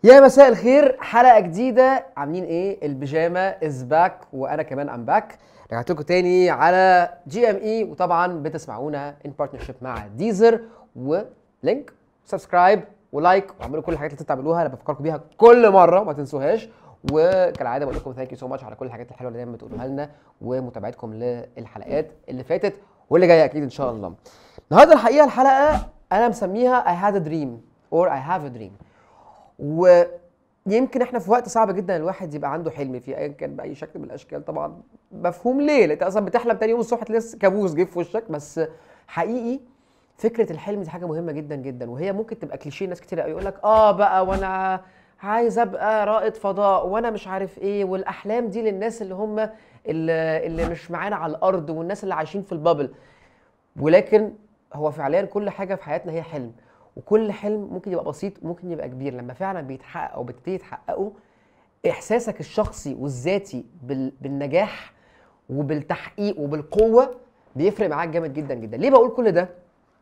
يا مساء الخير حلقه جديده عاملين ايه البيجامه از باك وانا كمان ام باك رجعت لكم تاني على جي ام اي وطبعا بتسمعونا ان بارتنرشيب مع ديزر ولينك سبسكرايب ولايك واعملوا كل الحاجات اللي انتوا بتعملوها انا بفكركم بيها كل مره ما تنسوهاش وكالعاده بقول لكم ثانك يو سو ماتش على كل الحاجات الحلوه اللي دايما بتقولوها لنا ومتابعتكم للحلقات اللي فاتت واللي جايه اكيد ان شاء الله النهارده الحقيقه الحلقه انا مسميها I had a dream or I have a dream ويمكن احنا في وقت صعب جدا الواحد يبقى عنده حلم فيه ايا كان باي شكل من الاشكال طبعا مفهوم ليه لان انت اصلا بتحلم تاني يوم الصبح تلاقي كابوس جه في وشك بس حقيقي فكره الحلم دي حاجه مهمه جدا جدا وهي ممكن تبقى كليشيه ناس كتير قوي يقول لك اه بقى وانا عايز ابقى رائد فضاء وانا مش عارف ايه والاحلام دي للناس اللي هم اللي, اللي مش معانا على الارض والناس اللي عايشين في البابل ولكن هو فعليا كل حاجه في حياتنا هي حلم وكل حلم ممكن يبقى بسيط ممكن يبقى كبير لما فعلا بيتحقق او بتبتدي تحققه احساسك الشخصي والذاتي بال... بالنجاح وبالتحقيق وبالقوه بيفرق معاك جامد جدا جدا ليه بقول كل ده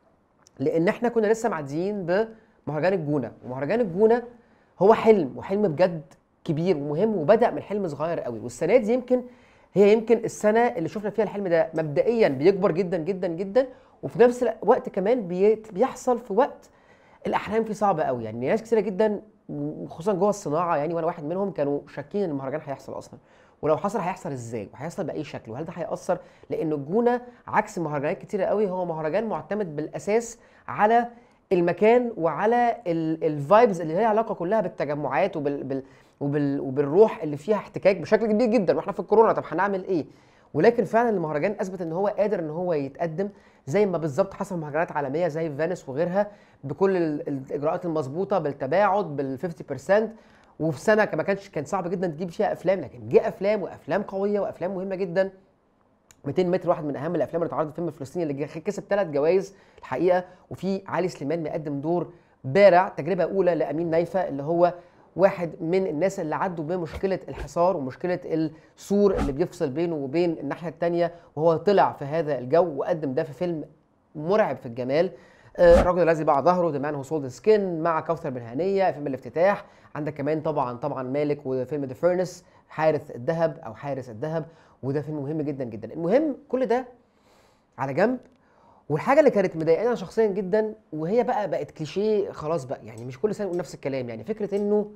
لان احنا كنا لسه معديين بمهرجان الجونه ومهرجان الجونه هو حلم وحلم بجد كبير ومهم وبدا من حلم صغير قوي والسنه دي يمكن هي يمكن السنه اللي شفنا فيها الحلم ده مبدئيا بيكبر جدا جدا جدا وفي نفس الوقت كمان بي... بيحصل في وقت الاحلام فيه صعبه قوي يعني ناس كتيره جدا خصوصا جوه الصناعه يعني وانا واحد منهم كانوا شاكين ان المهرجان هيحصل اصلا ولو حصل هيحصل ازاي وهيحصل باي شكل وهل ده هياثر لان الجونه عكس مهرجانات كتيره قوي هو مهرجان معتمد بالاساس على المكان وعلى الفايبز اللي ليها علاقه كلها بالتجمعات وبال بال وبال وبالروح اللي فيها احتكاك بشكل كبير جدا واحنا في الكورونا طب هنعمل ايه ولكن فعلا المهرجان اثبت ان هو قادر ان هو يتقدم زي ما بالظبط حصل في مهرجانات عالميه زي فينيس وغيرها بكل الاجراءات المظبوطه بالتباعد بال 50% وفي سنه ما كانش كان صعب جدا تجيب فيها افلام لكن جه افلام وافلام قويه وافلام مهمه جدا 200 متر واحد من اهم الافلام اللي اتعرضت فيلم الفلسطيني اللي كسب ثلاث جوائز الحقيقه وفي علي سليمان مقدم دور بارع تجربه اولى لامين نايفه اللي هو واحد من الناس اللي عدوا بمشكله الحصار ومشكله السور اللي بيفصل بينه وبين الناحيه الثانيه وهو طلع في هذا الجو وقدم ده في فيلم مرعب في الجمال الرجل الذي باع ظهره ذا مان هو سولد سكين مع كوثر بن هنيه فيلم الافتتاح عندك كمان طبعا طبعا مالك وفيلم ذا فيرنس حارس الذهب او حارس الذهب وده فيلم مهم جدا جدا المهم كل ده على جنب والحاجه اللي كانت مضايقاني انا شخصيا جدا وهي بقى بقت كليشيه خلاص بقى يعني مش كل سنه نقول نفس الكلام يعني فكره انه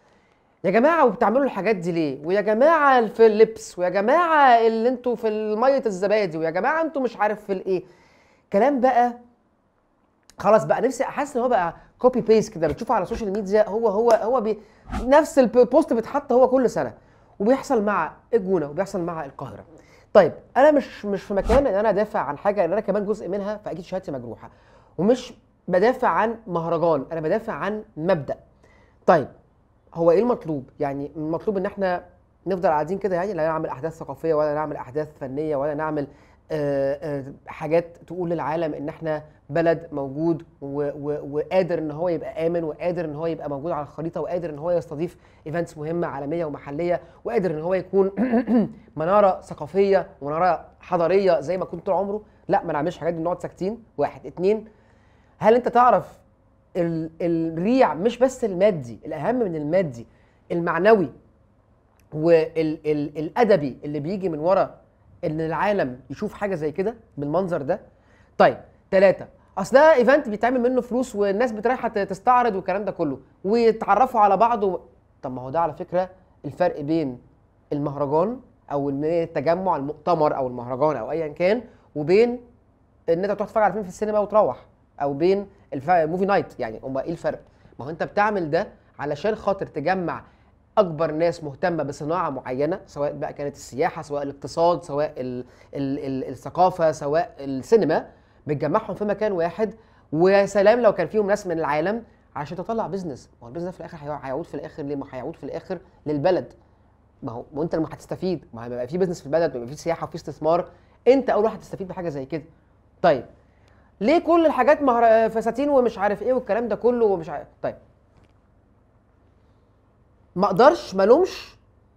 يا جماعه وبتعملوا الحاجات دي ليه؟ ويا جماعه في اللبس ويا جماعه اللي انتوا في ميه الزبادي ويا جماعه انتوا مش عارف في الايه كلام بقى خلاص بقى نفسي احس ان هو بقى كوبي بيست كده بتشوفه على السوشيال ميديا هو هو هو بي نفس البوست بيتحط هو كل سنه وبيحصل مع الجونه وبيحصل مع القاهره طيب انا مش مش في مكان ان انا ادافع عن حاجه ان انا كمان جزء منها فاكيد شهادتي مجروحه ومش بدافع عن مهرجان انا بدافع عن مبدا طيب هو ايه المطلوب يعني المطلوب ان احنا نفضل قاعدين كده يعني لا نعمل احداث ثقافيه ولا نعمل احداث فنيه ولا نعمل آآ آآ حاجات تقول للعالم ان احنا بلد موجود و و وقادر ان هو يبقى امن وقادر ان هو يبقى موجود على الخريطه وقادر ان هو يستضيف ايفنتس مهمه عالميه ومحليه وقادر ان هو يكون مناره ثقافيه ومناره حضاريه زي ما كنت طول عمره لا ما نعملش حاجات دي نقعد ساكتين واحد اتنين هل انت تعرف ال الريع مش بس المادي الاهم من المادي المعنوي والادبي اللي بيجي من ورا ان العالم يشوف حاجه زي كده بالمنظر ده طيب ثلاثة اصل ده ايفنت بيتعمل منه فلوس والناس بتروح تستعرض والكلام ده كله ويتعرفوا على بعض و... طب ما هو ده على فكره الفرق بين المهرجان او ان التجمع المؤتمر او المهرجان او ايا كان وبين ان انت تروح تتفرج على فيلم في السينما وتروح او بين الموفي نايت يعني امال ايه الفرق؟ ما هو انت بتعمل ده علشان خاطر تجمع اكبر ناس مهتمه بصناعه معينه سواء بقى كانت السياحه سواء الاقتصاد سواء ال ال ال الثقافه سواء السينما بتجمعهم في مكان واحد ويا سلام لو كان فيهم ناس من العالم عشان تطلع بزنس ما هو البزنس في الاخر هيعود في الاخر ليه ما هيعود في الاخر للبلد ما هو وانت لما هتستفيد ما هيبقى في بزنس في البلد ويبقى في سياحه وفي استثمار انت اول واحد تستفيد بحاجه زي كده طيب ليه كل الحاجات مهر... فساتين ومش عارف ايه والكلام ده كله ومش عارف طيب ما اقدرش ما الومش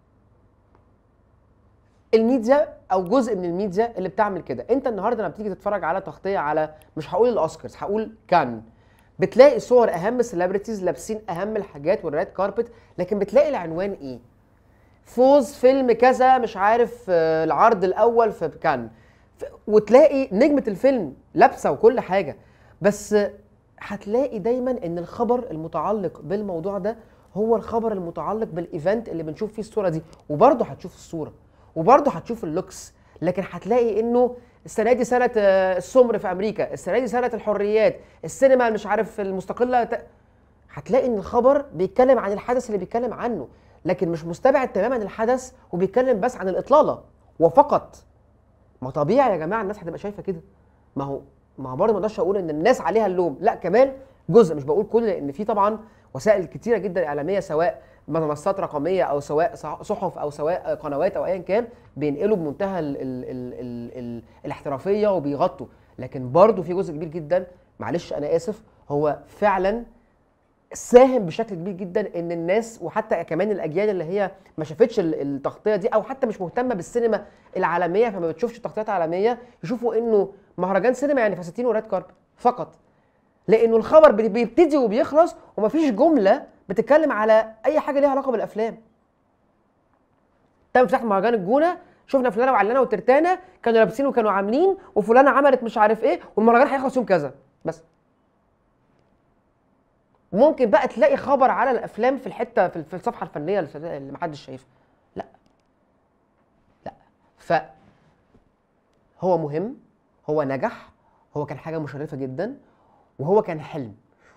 الميديا او جزء من الميديا اللي بتعمل كده انت النهارده لما بتيجي تتفرج على تغطيه على مش هقول الاوسكارز هقول كان بتلاقي صور اهم سيلبرتيز لابسين اهم الحاجات والريد كاربت لكن بتلاقي العنوان ايه فوز فيلم كذا مش عارف آه، العرض الاول في كان ف- وتلاقي نجمه الفيلم لابسه وكل حاجه بس هتلاقي دايما ان الخبر المتعلق بالموضوع ده هو الخبر المتعلق بالايفنت اللي بنشوف فيه الصوره دي وبرضه هتشوف الصوره وبرضه هتشوف اللوكس لكن هتلاقي انه السنه دي سنه آه، السمر في امريكا السنه دي سنه الحريات السينما مش عارف المستقله ت- هتلاقي ان الخبر بيتكلم عن الحدث اللي بيتكلم عنه لكن مش مستبعد تماما الحدث وبيتكلم بس عن الاطلاله وفقط ما طبيعي يا جماعه الناس هتبقى شايفه كده ما هو ما هو برضه ما اقدرش اقول ان الناس عليها اللوم لا كمان جزء مش بقول كل لان في طبعا وسائل كتيره جدا اعلاميه سواء منصات رقميه او سواء صح- صحف او سواء قنوات او ايا كان بينقلوا بمنتهى ال ال ال ال ال الاحترافيه وبيغطوا لكن برضه في جزء كبير جدا معلش انا اسف هو فعلا ساهم بشكل كبير جدا ان الناس وحتى كمان الاجيال اللي هي ما شافتش ال- التغطيه دي او حتى مش مهتمه بالسينما العالميه فما بتشوفش تغطيات عالميه يشوفوا انه مهرجان سينما يعني فساتين وريد كاربت فقط لانه الخبر بي- بيبتدي وبيخلص ومفيش جمله بتتكلم على اي حاجه ليها علاقه بالافلام تم فتح مهرجان الجونه شفنا فلانه وعلانه وترتانه كانوا لابسين وكانوا عاملين وفلانه عملت مش عارف ايه والمهرجان هيخلص يوم كذا بس ممكن بقى تلاقي خبر على الافلام في الحته في في الصفحه الفنيه اللي اللي محدش شايفها لا لا ف هو مهم هو نجح هو كان حاجه مشرفه جدا وهو كان حلم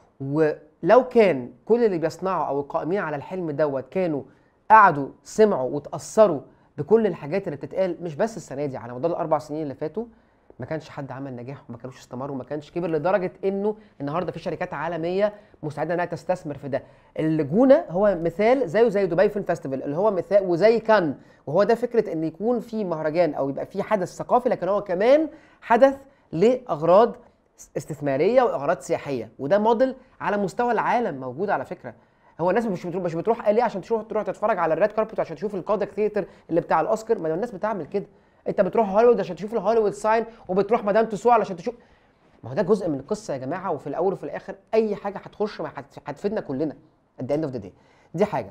ولو كان كل اللي بيصنعوا او القائمين على الحلم دوت كانوا قعدوا سمعوا وتاثروا بكل الحاجات اللي بتتقال مش بس السنه دي على مدار الاربع سنين اللي فاتوا ما كانش حد عمل نجاح وما كانوش استمروا وما كانش كبر لدرجه انه النهارده في شركات عالميه مستعده انها تستثمر في ده الجونه هو مثال زيه زي دبي فيلم فيستيفال اللي هو مثال وزي كان وهو ده فكره ان يكون في مهرجان او يبقى في حدث ثقافي لكن هو كمان حدث لاغراض استثماريه واغراض سياحيه وده موديل على مستوى العالم موجود على فكره هو الناس مش بتروح مش بتروح ليه عشان تروح تروح تتفرج على الريد كاربت عشان تشوف الكودك ثيتر اللي بتاع الاوسكار ما الناس بتعمل كده انت بتروح هوليوود عشان تشوف الهوليوود ساين وبتروح مدام تسوع علشان تشوف ما هو ده جزء من القصه يا جماعه وفي الاول وفي الاخر اي حاجه هتخش ما هت- هتفيدنا كلنا at the end of the day دي حاجه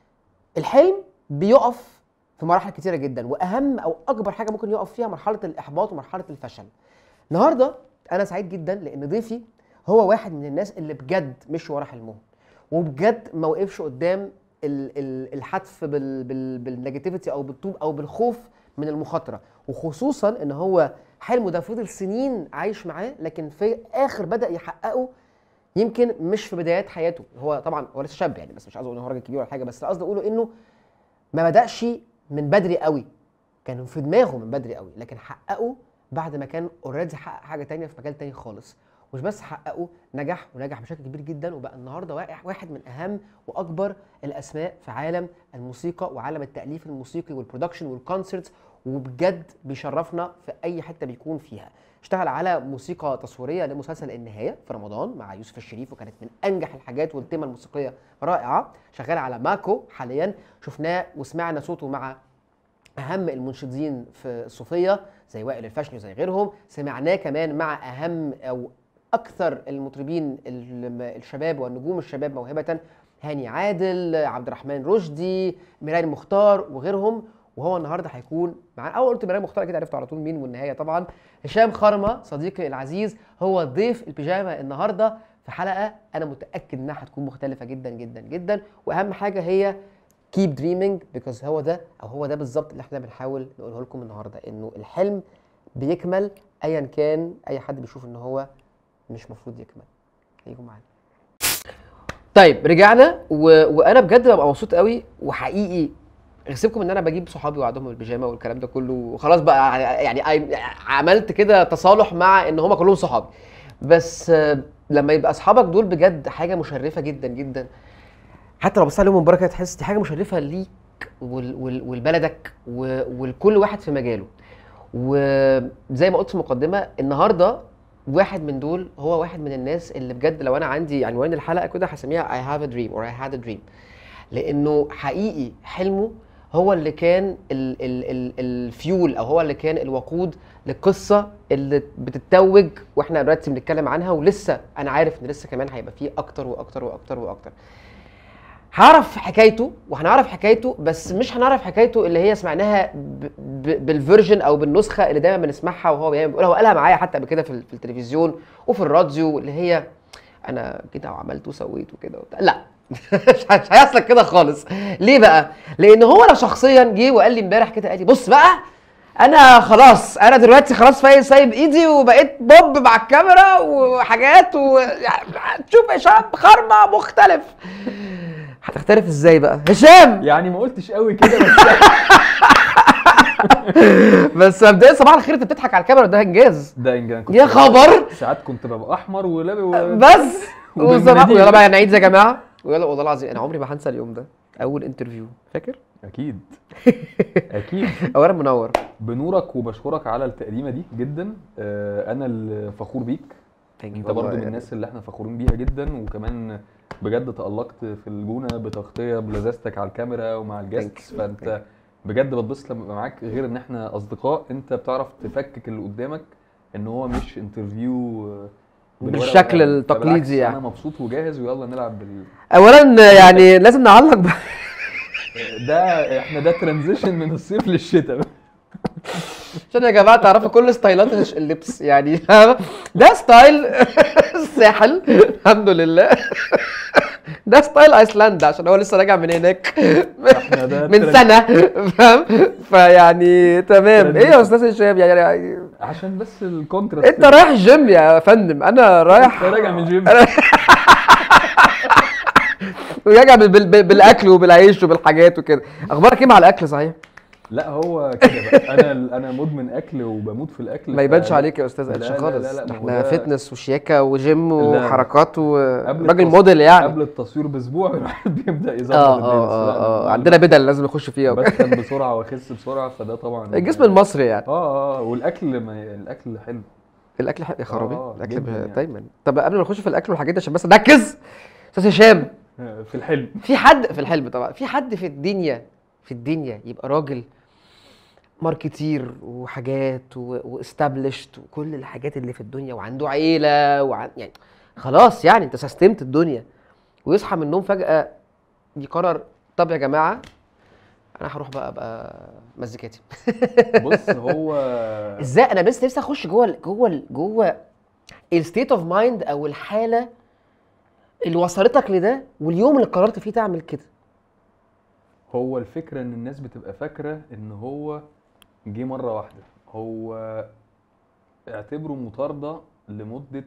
الحلم بيقف في مراحل كتيره جدا واهم او اكبر حاجه ممكن يقف فيها مرحله الاحباط ومرحله الفشل النهارده انا سعيد جدا لان ضيفي هو واحد من الناس اللي بجد مش ورا حلمهم وبجد ما وقفش قدام ال- ال- الحتف بال- بال- بالنيجاتيفيتي او بالطوب او بالخوف من المخاطره وخصوصا ان هو حلمه ده فضل سنين عايش معاه لكن في اخر بدا يحققه يمكن مش في بدايات حياته هو طبعا هو لسه شاب يعني بس مش عايز اقول ان هو راجل كبير ولا حاجه بس قصدي اقوله انه ما بداش من بدري قوي كان في دماغه من بدري قوي لكن حققه بعد ما كان اوريدي حقق حاجه تانية في مجال تاني خالص مش بس حققه نجح ونجح بشكل كبير جدا وبقى النهارده واقع- واحد من اهم واكبر الاسماء في عالم الموسيقى وعالم التاليف الموسيقي والبرودكشن والكونسرتس وبجد بيشرفنا في اي حته بيكون فيها اشتغل على موسيقى تصويريه لمسلسل النهايه في رمضان مع يوسف الشريف وكانت من انجح الحاجات والتيمه الموسيقيه رائعه شغال على ماكو حاليا شفناه وسمعنا صوته مع اهم المنشدين في الصوفيه زي وائل الفاشني وزي غيرهم سمعناه كمان مع اهم او اكثر المطربين ال- الشباب والنجوم الشباب موهبه هاني عادل عبد الرحمن رشدي ميران مختار وغيرهم وهو النهارده هيكون معانا اول قلت ميران مختار كده عرفت على طول مين والنهايه طبعا هشام خرمه صديقي العزيز هو ضيف البيجامه النهارده في حلقه انا متاكد انها هتكون مختلفه جدا جدا جدا واهم حاجه هي keep dreaming because هو ده او هو ده بالظبط اللي احنا بنحاول نقوله لكم النهارده انه الحلم بيكمل ايا كان اي حد بيشوف ان هو مش مفروض يكمل خليكم معانا طيب رجعنا و... وانا بجد ببقى مبسوط قوي وحقيقي غسبكم ان انا بجيب صحابي واقعدهم البيجامه والكلام ده كله وخلاص بقى يعني يعني عملت كده تصالح مع ان هم كلهم صحابي بس آه، لما يبقى اصحابك دول بجد حاجه مشرفه جدا جدا حتى لو بصيت عليهم من بره كده تحس دي حاجه مشرفه ليك وال وال ولبلدك و- ولكل واحد في مجاله وزي ما قلت في المقدمه النهارده واحد من دول هو واحد من الناس اللي بجد لو انا عندي عنوان الحلقه كده هسميها I have a dream or I had a dream لانه حقيقي حلمه هو اللي كان ال ال ال الفيول او هو اللي كان الوقود للقصه اللي بتتوج واحنا دلوقتي بنتكلم عنها ولسه انا عارف ان لسه كمان هيبقى فيه اكتر واكتر واكتر واكتر هعرف حكايته وهنعرف حكايته بس مش هنعرف حكايته اللي هي سمعناها ب- ب- بالفيرجن او بالنسخه اللي دايما بنسمعها وهو بيعمل بيقولها وقالها معايا حتى قبل كده في, ال- في التلفزيون وفي الراديو اللي هي انا كده وعملت وسويت وكده وبتاع لا مش ه- مش هيحصل كده خالص ليه بقى لان هو انا شخصيا جه وقال لي امبارح كده قال لي بص بقى انا خلاص انا دلوقتي خلاص فايز سايب ايدي وبقيت بوب مع الكاميرا وحاجات و يعني تشوف هشام خرمه مختلف هتختلف ازاي بقى هشام يعني ما قلتش قوي كده بس بس مبدئيا صباح الخير انت بتضحك على الكاميرا ده انجاز ده انجان كنت يا خبر ساعات كنت ببقى احمر ولابس و... بس وصباح وبالمناديل. يلا بقى نعيد يا جماعه ويلا والله العظيم انا عمري ما هنسى اليوم ده اول انترفيو فاكر اكيد اكيد اولا منور بنورك وبشكرك على التقديمه دي جدا آه، انا الفخور بيك انت برضو من الناس اللي احنا فخورين بيها جدا وكمان بجد تألقت في الجونه بتغطيه بلذاذتك على الكاميرا ومع الجاستس you. فانت بجد بتبسط لما ابقى معاك غير ان احنا اصدقاء انت بتعرف تفكك اللي قدامك ان هو مش انترفيو آه، بالورقة بالشكل والقلم. التقليدي فبالعكس يعني. انا مبسوط وجاهز ويلا نلعب بال... اولا يعني لازم نعلق بقى ده احنا ده ترانزيشن من الصيف للشتاء عشان يا جماعه تعرفوا كل ستايلات الش- اللبس يعني ده ستايل الساحل الحمد لله ده ستايل ايسلندا عشان هو لسه راجع من هناك احنا ده من تران- سنه فاهم فيعني تمام ايه يا استاذ هشام يعني, يعني عشان بس الكونتراست انت رايح الجيم يا فندم انا رايح انت راجع من الجيم راجع بال- بال- بالاكل وبالعيش وبالحاجات وكده اخبارك ايه مع الاكل صحيح لا هو كده بقى انا انا مدمن اكل وبموت في الاكل ما يبانش ف- عليك يا استاذ لا، قلش لا، خالص لا، لا، ما هو احنا ده- فتنس وشياكه وجيم لا. وحركات قبل وراجل التص- موديل يعني قبل التصوير باسبوع الواحد بيبدا يظبط اه الدنيا. اه بس لا، اه اه أنا عندنا بدل لازم نخش فيها وكده. بتخن بسرعه واخس بسرعه فده طبعا الجسم المصري يعني اه اه والاكل ما الاكل حلو الاكل حق يا خرابي آه، الاكل جداً ب- يعني. دايما طب قبل ما نخش في الاكل والحاجات دي عشان بس نركز استاذ هشام آه، في الحلم في حد في الحلم طبعا في حد في الدنيا في الدنيا يبقى راجل ماركتير وحاجات واستابلشت وكل الحاجات اللي في الدنيا وعنده عيله وعن يعني خلاص يعني انت سستمت الدنيا ويصحى من النوم فجاه يقرر طب يا جماعه انا هروح بقى ابقى مزيكاتي بص هو ازاي انا بس نفسي اخش جوه ال- جوه ال- جوه الستيت اوف مايند او الحاله اللي وصلتك لده واليوم اللي قررت فيه تعمل كده هو الفكرة ان الناس بتبقى فاكرة ان هو جه مرة واحدة هو اعتبره مطاردة لمدة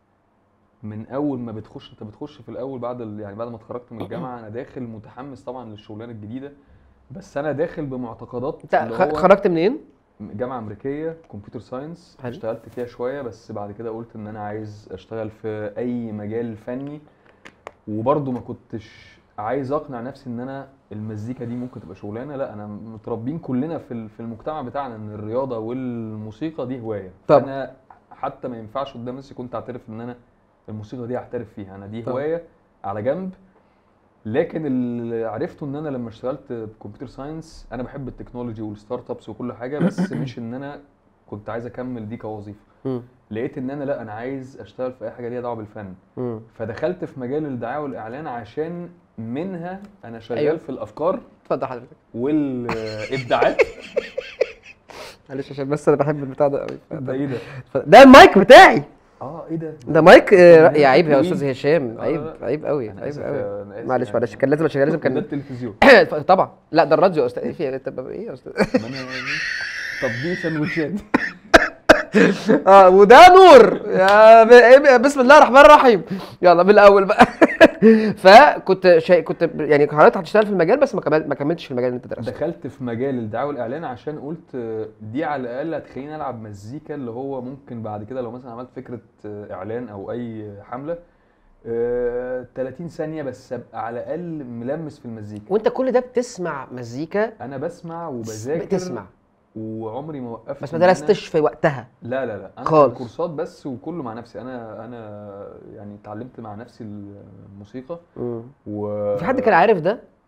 من اول ما بتخش انت بتخش في الاول بعد ال... يعني بعد ما اتخرجت من الجامعة انا داخل متحمس طبعا للشغلانة الجديدة بس انا داخل بمعتقدات انت اللي خ- هو خرجت منين؟ جامعة امريكية كمبيوتر ساينس حلو. اشتغلت فيها شوية بس بعد كده قلت ان انا عايز اشتغل في اي مجال فني وبرضه ما كنتش عايز اقنع نفسي ان انا المزيكا دي ممكن تبقى شغلانه لا انا متربيين كلنا في ال- في المجتمع بتاعنا ان الرياضه والموسيقى دي هوايه طب. انا حتى ما ينفعش قدام نفسي كنت اعترف ان انا الموسيقى دي احترف فيها انا دي طب. هوايه على جنب لكن اللي عرفته ان انا لما اشتغلت بكمبيوتر ساينس انا بحب التكنولوجي والستارت ابس وكل حاجه بس مش ان انا كنت عايز اكمل دي كوظيفه مم. لقيت ان انا لا انا عايز اشتغل في اي حاجه ليها دعوه بالفن مم. فدخلت في مجال الدعايه والاعلان عشان منها انا شغال أيوة. أيوة. في الافكار اتفضل حضرتك والابداعات معلش عشان بس انا بحب البتاع ده قوي ده ايه ده؟ ده المايك بتاعي اه ايه ده؟ ده مايك آه، ده يا عيب يا طويل. استاذ هشام آه، عيب لا. عيب قوي أنا عيب آسف قوي يا- أنا آسف معلش يعني. معلش كان لازم عشان لازم ده كان التلفزيون طبعا لا ده الراديو يا استاذ ايه في إيه؟ طب ايه يا استاذ ما انا طب دي سندوتشات اه وده نور يا ب- إيه بسم الله الرحمن الرحيم يلا من الاول بقى فكنت شيء كنت ب- يعني حضرتك هتشتغل في المجال بس ما كمل- ما كملتش في المجال اللي انت درسته دخلت في مجال الدعايه والاعلان عشان قلت آه، دي على الاقل هتخليني العب مزيكا اللي هو ممكن بعد كده لو مثلا عملت فكره آه، اعلان او اي حمله آه، 30 ثانيه بس ابقى على الاقل ملمس في المزيكا وانت كل ده بتسمع مزيكا انا بسمع وبذاكر بتسمع وعمري ما وقفت بس ما إن أنا- درستش في وقتها لا لا لا انا خالص. خالص. كورسات بس وكله مع نفسي انا انا يعني اتعلمت مع نفسي الموسيقى و في حد كان عارف ده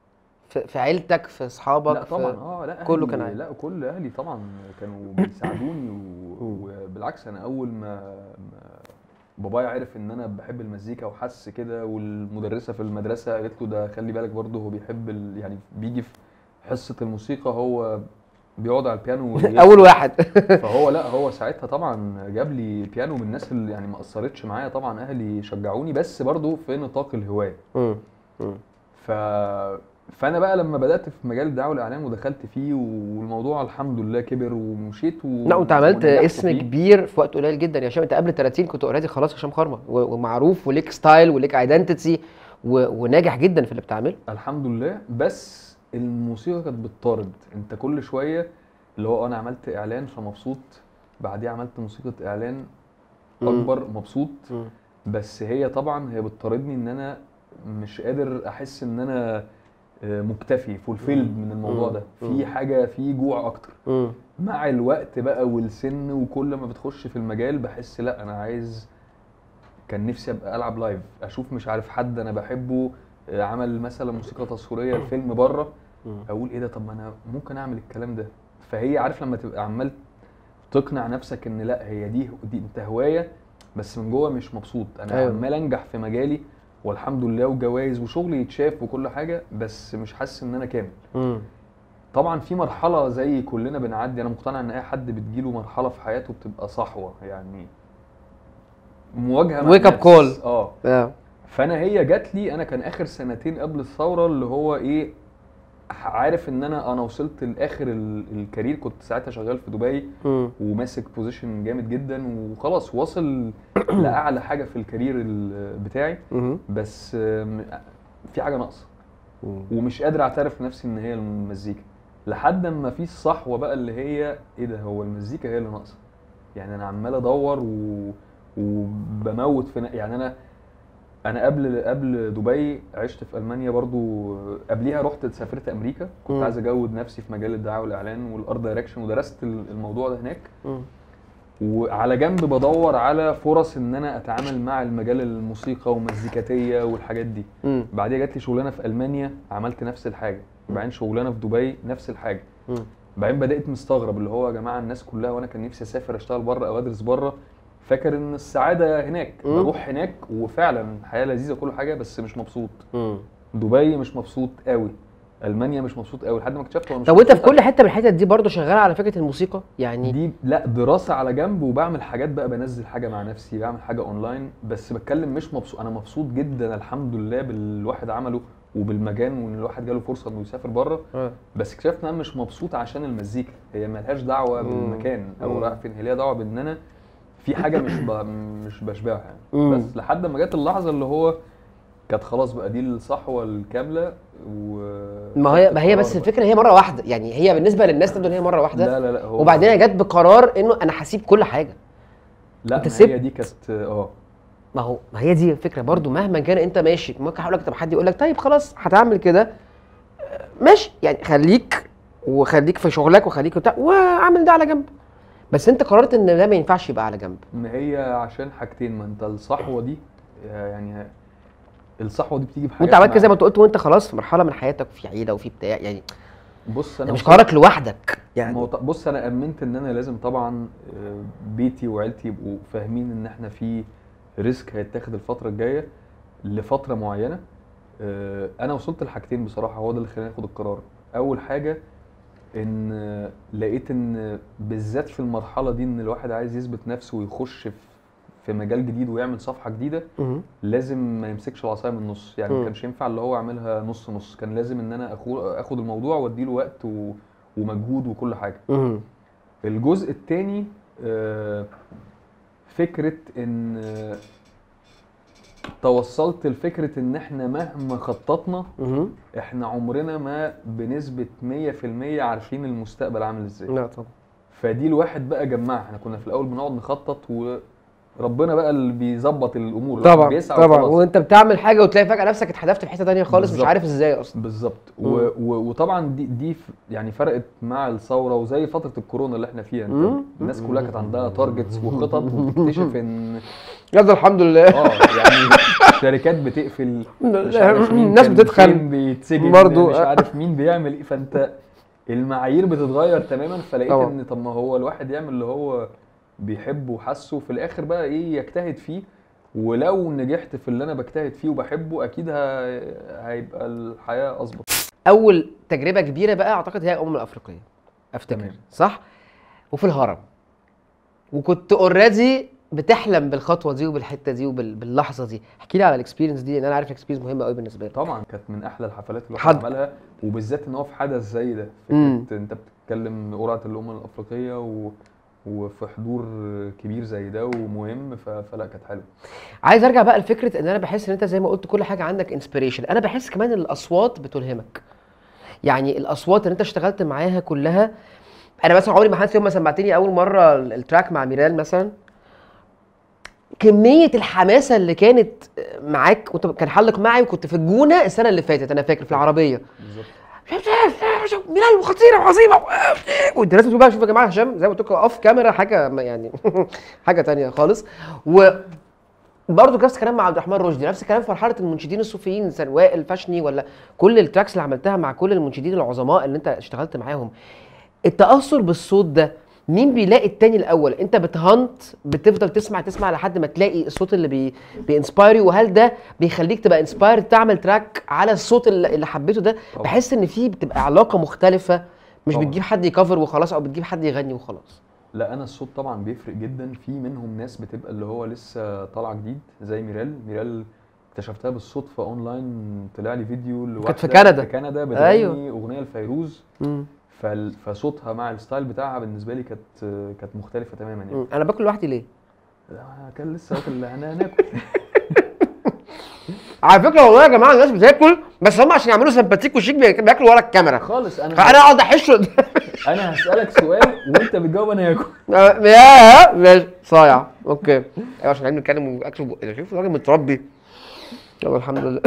في, في عيلتك في اصحابك لا في- طبعا اه لا كله أهلي- كان عادي. لا كل اهلي طبعا كانوا بيساعدوني و- وبالعكس انا اول ما ما بابايا عرف ان انا بحب المزيكا وحس كده والمدرسه في المدرسه قالت له ده خلي بالك برضه هو بيحب ال... يعني بيجي في حصه الموسيقى هو بيقعد على البيانو ويرسم. اول واحد فهو لا هو ساعتها طبعا جاب لي بيانو من الناس اللي يعني ما اثرتش معايا طبعا اهلي شجعوني بس برضه في نطاق الهوايه مم. مم. ف فانا بقى لما بدات في مجال الدعوه والاعلام ودخلت فيه والموضوع الحمد لله كبر ومشيت و... لا وانت عملت ونجحت اسم فيه. كبير في وقت قليل جدا يا هشام انت قبل 30 كنت اوريدي خلاص هشام خرمه و- ومعروف وليك ستايل وليك ايدنتيتي وناجح جدا في اللي بتعمله الحمد لله بس الموسيقى كانت بتطارد انت كل شويه اللي هو انا عملت اعلان فمبسوط بعديها عملت موسيقى اعلان مم. اكبر مبسوط بس هي طبعا هي بتطاردني ان انا مش قادر احس ان انا آه، مكتفي فولفيلد من الموضوع ده مم. في حاجه في جوع اكتر مم. مع الوقت بقى والسن وكل ما بتخش في المجال بحس لا انا عايز كان نفسي ابقى العب لايف اشوف مش عارف حد انا بحبه آه، عمل مثلا موسيقى تصويريه الفيلم بره مم. اقول ايه ده طب ما انا ممكن اعمل الكلام ده فهي عارف لما تبقى عمال تقنع نفسك ان لا هي دي دي انت هوايه بس من جوه مش مبسوط انا أيوة. أيوة. عمال انجح في مجالي والحمد لله وجوائز وشغلي يتشاف وكل حاجه بس مش حاسس ان انا كامل مم. طبعا في مرحله زي كلنا بنعدي انا مقتنع ان اي حد بتجيله مرحله في حياته بتبقى صحوه يعني مواجهه مع Wake up النفس. call. اه آه. فانا هي جات لي انا كان اخر سنتين قبل الثوره اللي هو ايه عارف ان انا انا وصلت لاخر ال- الكارير كنت ساعتها شغال في دبي مم. وماسك بوزيشن جامد جدا وخلاص واصل لاعلى حاجه في الكارير ال- بتاعي مم. بس آم، في حاجه ناقصه مم. ومش قادر اعترف لنفسي ان هي المزيكا لحد اما في الصحوه بقى اللي هي ايه ده هو المزيكا هي اللي ناقصه يعني انا عمال ادور و... وبموت في ن- يعني انا انا قبل قبل دبي عشت في المانيا برضو قبليها رحت سافرت امريكا كنت مم. عايز اجود نفسي في مجال الدعايه والاعلان والارت دايركشن ودرست ال- الموضوع ده هناك مم. وعلى جنب بدور على فرص ان انا اتعامل مع المجال الموسيقى ومزيكاتيه والحاجات دي مم. بعديها جات لي شغلانه في المانيا عملت نفس الحاجه بعدين شغلانه في دبي نفس الحاجه مم. بعدين بدات مستغرب اللي هو يا جماعه الناس كلها وانا كان نفسي اسافر اشتغل بره او ادرس بره فاكر ان السعاده هناك مم. بروح هناك وفعلا الحياه لذيذه وكل حاجه بس مش مبسوط مم. دبي مش مبسوط قوي المانيا مش مبسوط قوي لحد ما اكتشفت هو مش طب وانت في مبسوط كل حته من الحتت دي برضه شغال على فكره الموسيقى يعني دي لا دراسه على جنب وبعمل حاجات بقى بنزل حاجه مع نفسي بعمل حاجه اونلاين بس بتكلم مش مبسوط انا مبسوط جدا الحمد لله بالواحد عمله وبالمجان وان الواحد جاله فرصه انه يسافر بره آه. بس اكتشفت ان انا مش مبسوط عشان المزيكا هي ملهاش دعوه مم. بالمكان او مم. رايح فين هي ليها دعوه بان انا في حاجه مش ب... مش بشبعها يعني مم. بس لحد ما جت اللحظه اللي هو كانت خلاص بقى دي الصحوه الكامله و ما هي ما هي خدت بس قرار الفكره هي مره واحده يعني هي بالنسبه للناس تبدو ان هي مره بقى. واحده لا لا لا هو وبعدين هي جت بقرار انه انا هسيب كل حاجه لا أنت ما سبت. هي دي كانت اه ما هو ما هي دي الفكره برضو مهما كان انت ماشي ممكن هقول لك طب حد يقول لك طيب خلاص هتعمل كده آه، ماشي يعني خليك وخليك في شغلك وخليك بتاع واعمل ده على جنب بس انت قررت ان ده ما ينفعش يبقى على جنب ما هي عشان حاجتين ما انت الصحوه دي يعني الصحوه دي بتيجي بحاجات وانت عملت كده زي مع- ما انت قلت وانت خلاص في مرحله من حياتك في عيله وفي بتاع يعني بص ده انا مش وصلت- قرارك لوحدك ما يعني هو ط- بص انا امنت ان انا لازم طبعا آه، بيتي وعيلتي يبقوا فاهمين ان احنا في ريسك هيتاخد الفتره الجايه لفتره معينه آه، انا وصلت لحاجتين بصراحه هو ده اللي خلاني اخد القرار اول حاجه ان آه، لقيت ان بالذات في المرحله دي ان الواحد عايز يثبت نفسه ويخش في في مجال جديد ويعمل صفحه جديده مهم. لازم ما يمسكش العصايه من النص يعني مم. ما كانش ينفع اللي هو يعملها نص نص كان لازم ان انا أخو- اخد الموضوع واديله وقت و... ومجهود وكل حاجه مهم. الجزء الثاني فكره ان آه، توصلت لفكره ان احنا مهما خططنا مهم. احنا عمرنا ما بنسبه 100% عارفين المستقبل عامل ازاي لا طبعا فدي الواحد بقى جمعها احنا كنا في الاول بنقعد نخطط وربنا بقى اللي بيظبط الامور الواحد طبعا بيسعى طبعا وخلاص. وانت بتعمل حاجه وتلاقي فجاه نفسك اتحدفت في حته تانية خالص مش بالظبط. عارف ازاي اصلا بالظبط مم. و... و... وطبعا دي دي ف- يعني فرقت مع الثوره وزي فتره الكورونا اللي احنا فيها انت مم. الناس كلها كانت عندها تارجتس وخطط وبتكتشف ان يلا الحمد لله اه يعني شركات بتقفل مش عارف مين الناس كان بتتخن فين بيتسجن برضو. مش عارف مين بيعمل ايه فانت المعايير بتتغير تماما فلقيت طبعا. ان طب ما هو الواحد يعمل اللي هو بيحبه وحاسه في الاخر بقى ايه يجتهد فيه ولو نجحت في اللي انا بجتهد فيه وبحبه اكيد ه- هيبقى الحياه اظبط اول تجربه كبيره بقى اعتقد هي الامم الافريقيه افتكر تمام. صح وفي الهرم وكنت اوريدي بتحلم بالخطوه دي وبالحته دي وباللحظه دي احكي لي على الاكسبيرينس دي لان انا عارف الاكسبيرينس مهمه قوي بالنسبه لي طبعا كانت من احلى الحفلات اللي حد- الواحد عملها وبالذات ان هو في حدث زي ده مم. فكره انت بتتكلم قرعه الامم الافريقيه و... وفي حضور كبير زي ده ومهم ف... فلا كانت حلوه عايز ارجع بقى لفكره ان انا بحس ان انت زي ما قلت كل حاجه عندك انسبيريشن انا بحس كمان ان الاصوات بتلهمك يعني الاصوات اللي انت اشتغلت معاها كلها انا مثلا عمري ما حد يوم ما سمعتني اول مره ال- التراك مع ميرال مثلا كميه الحماسه اللي كانت معاك وانت كان حلق معي وكنت في الجونه السنه اللي فاتت انا فاكر في العربيه بالظبط ميلان خطيره وعظيمه وانت لازم تقول بقى شوف يا جماعه هشام زي ما قلت لكم اوف كاميرا حاجه ما- يعني حاجه تانية خالص و برضه نفس الكلام مع عبد الرحمن رشدي نفس الكلام في مرحله المنشدين الصوفيين سواء وائل فشني ولا كل التراكس اللي عملتها مع كل المنشدين العظماء اللي انت اشتغلت معاهم التاثر بالصوت ده مين بيلاقي التاني الاول انت بتهنت بتفضل تسمع تسمع لحد ما تلاقي الصوت اللي بي بينسباير وهل ده بيخليك تبقى انسباير تعمل تراك على الصوت اللي اللي حبيته ده طبعا. بحس ان في بتبقى علاقه مختلفه مش طبعا. بتجيب حد يكفر وخلاص او بتجيب حد يغني وخلاص لا انا الصوت طبعا بيفرق جدا في منهم ناس بتبقى اللي هو لسه طالعه جديد زي ميرال ميرال اكتشفتها بالصدفه اونلاين طلع لي فيديو لواحده في كندا. في كندا بتغني أيوه. اغنيه لفيروز فال- فصوتها مع الستايل بتاعها بالنسبه لي كانت كانت مختلفه تماما يعني مم. انا باكل لوحدي ليه آه، كان لسه واكل هنا- هناكل على فكره والله يا جماعه الناس بتاكل بس هم عشان يعملوا سمباتيك وشيك بي- بياكلوا ورا الكاميرا خالص انا فانا اقعد احش انا هسالك سؤال وانت بتجاوب انا هاكل يا ماشي صايع اوكي ايوه عشان قاعدين نتكلم واكل بقنا شوف راجل متربي يلا الحمد لله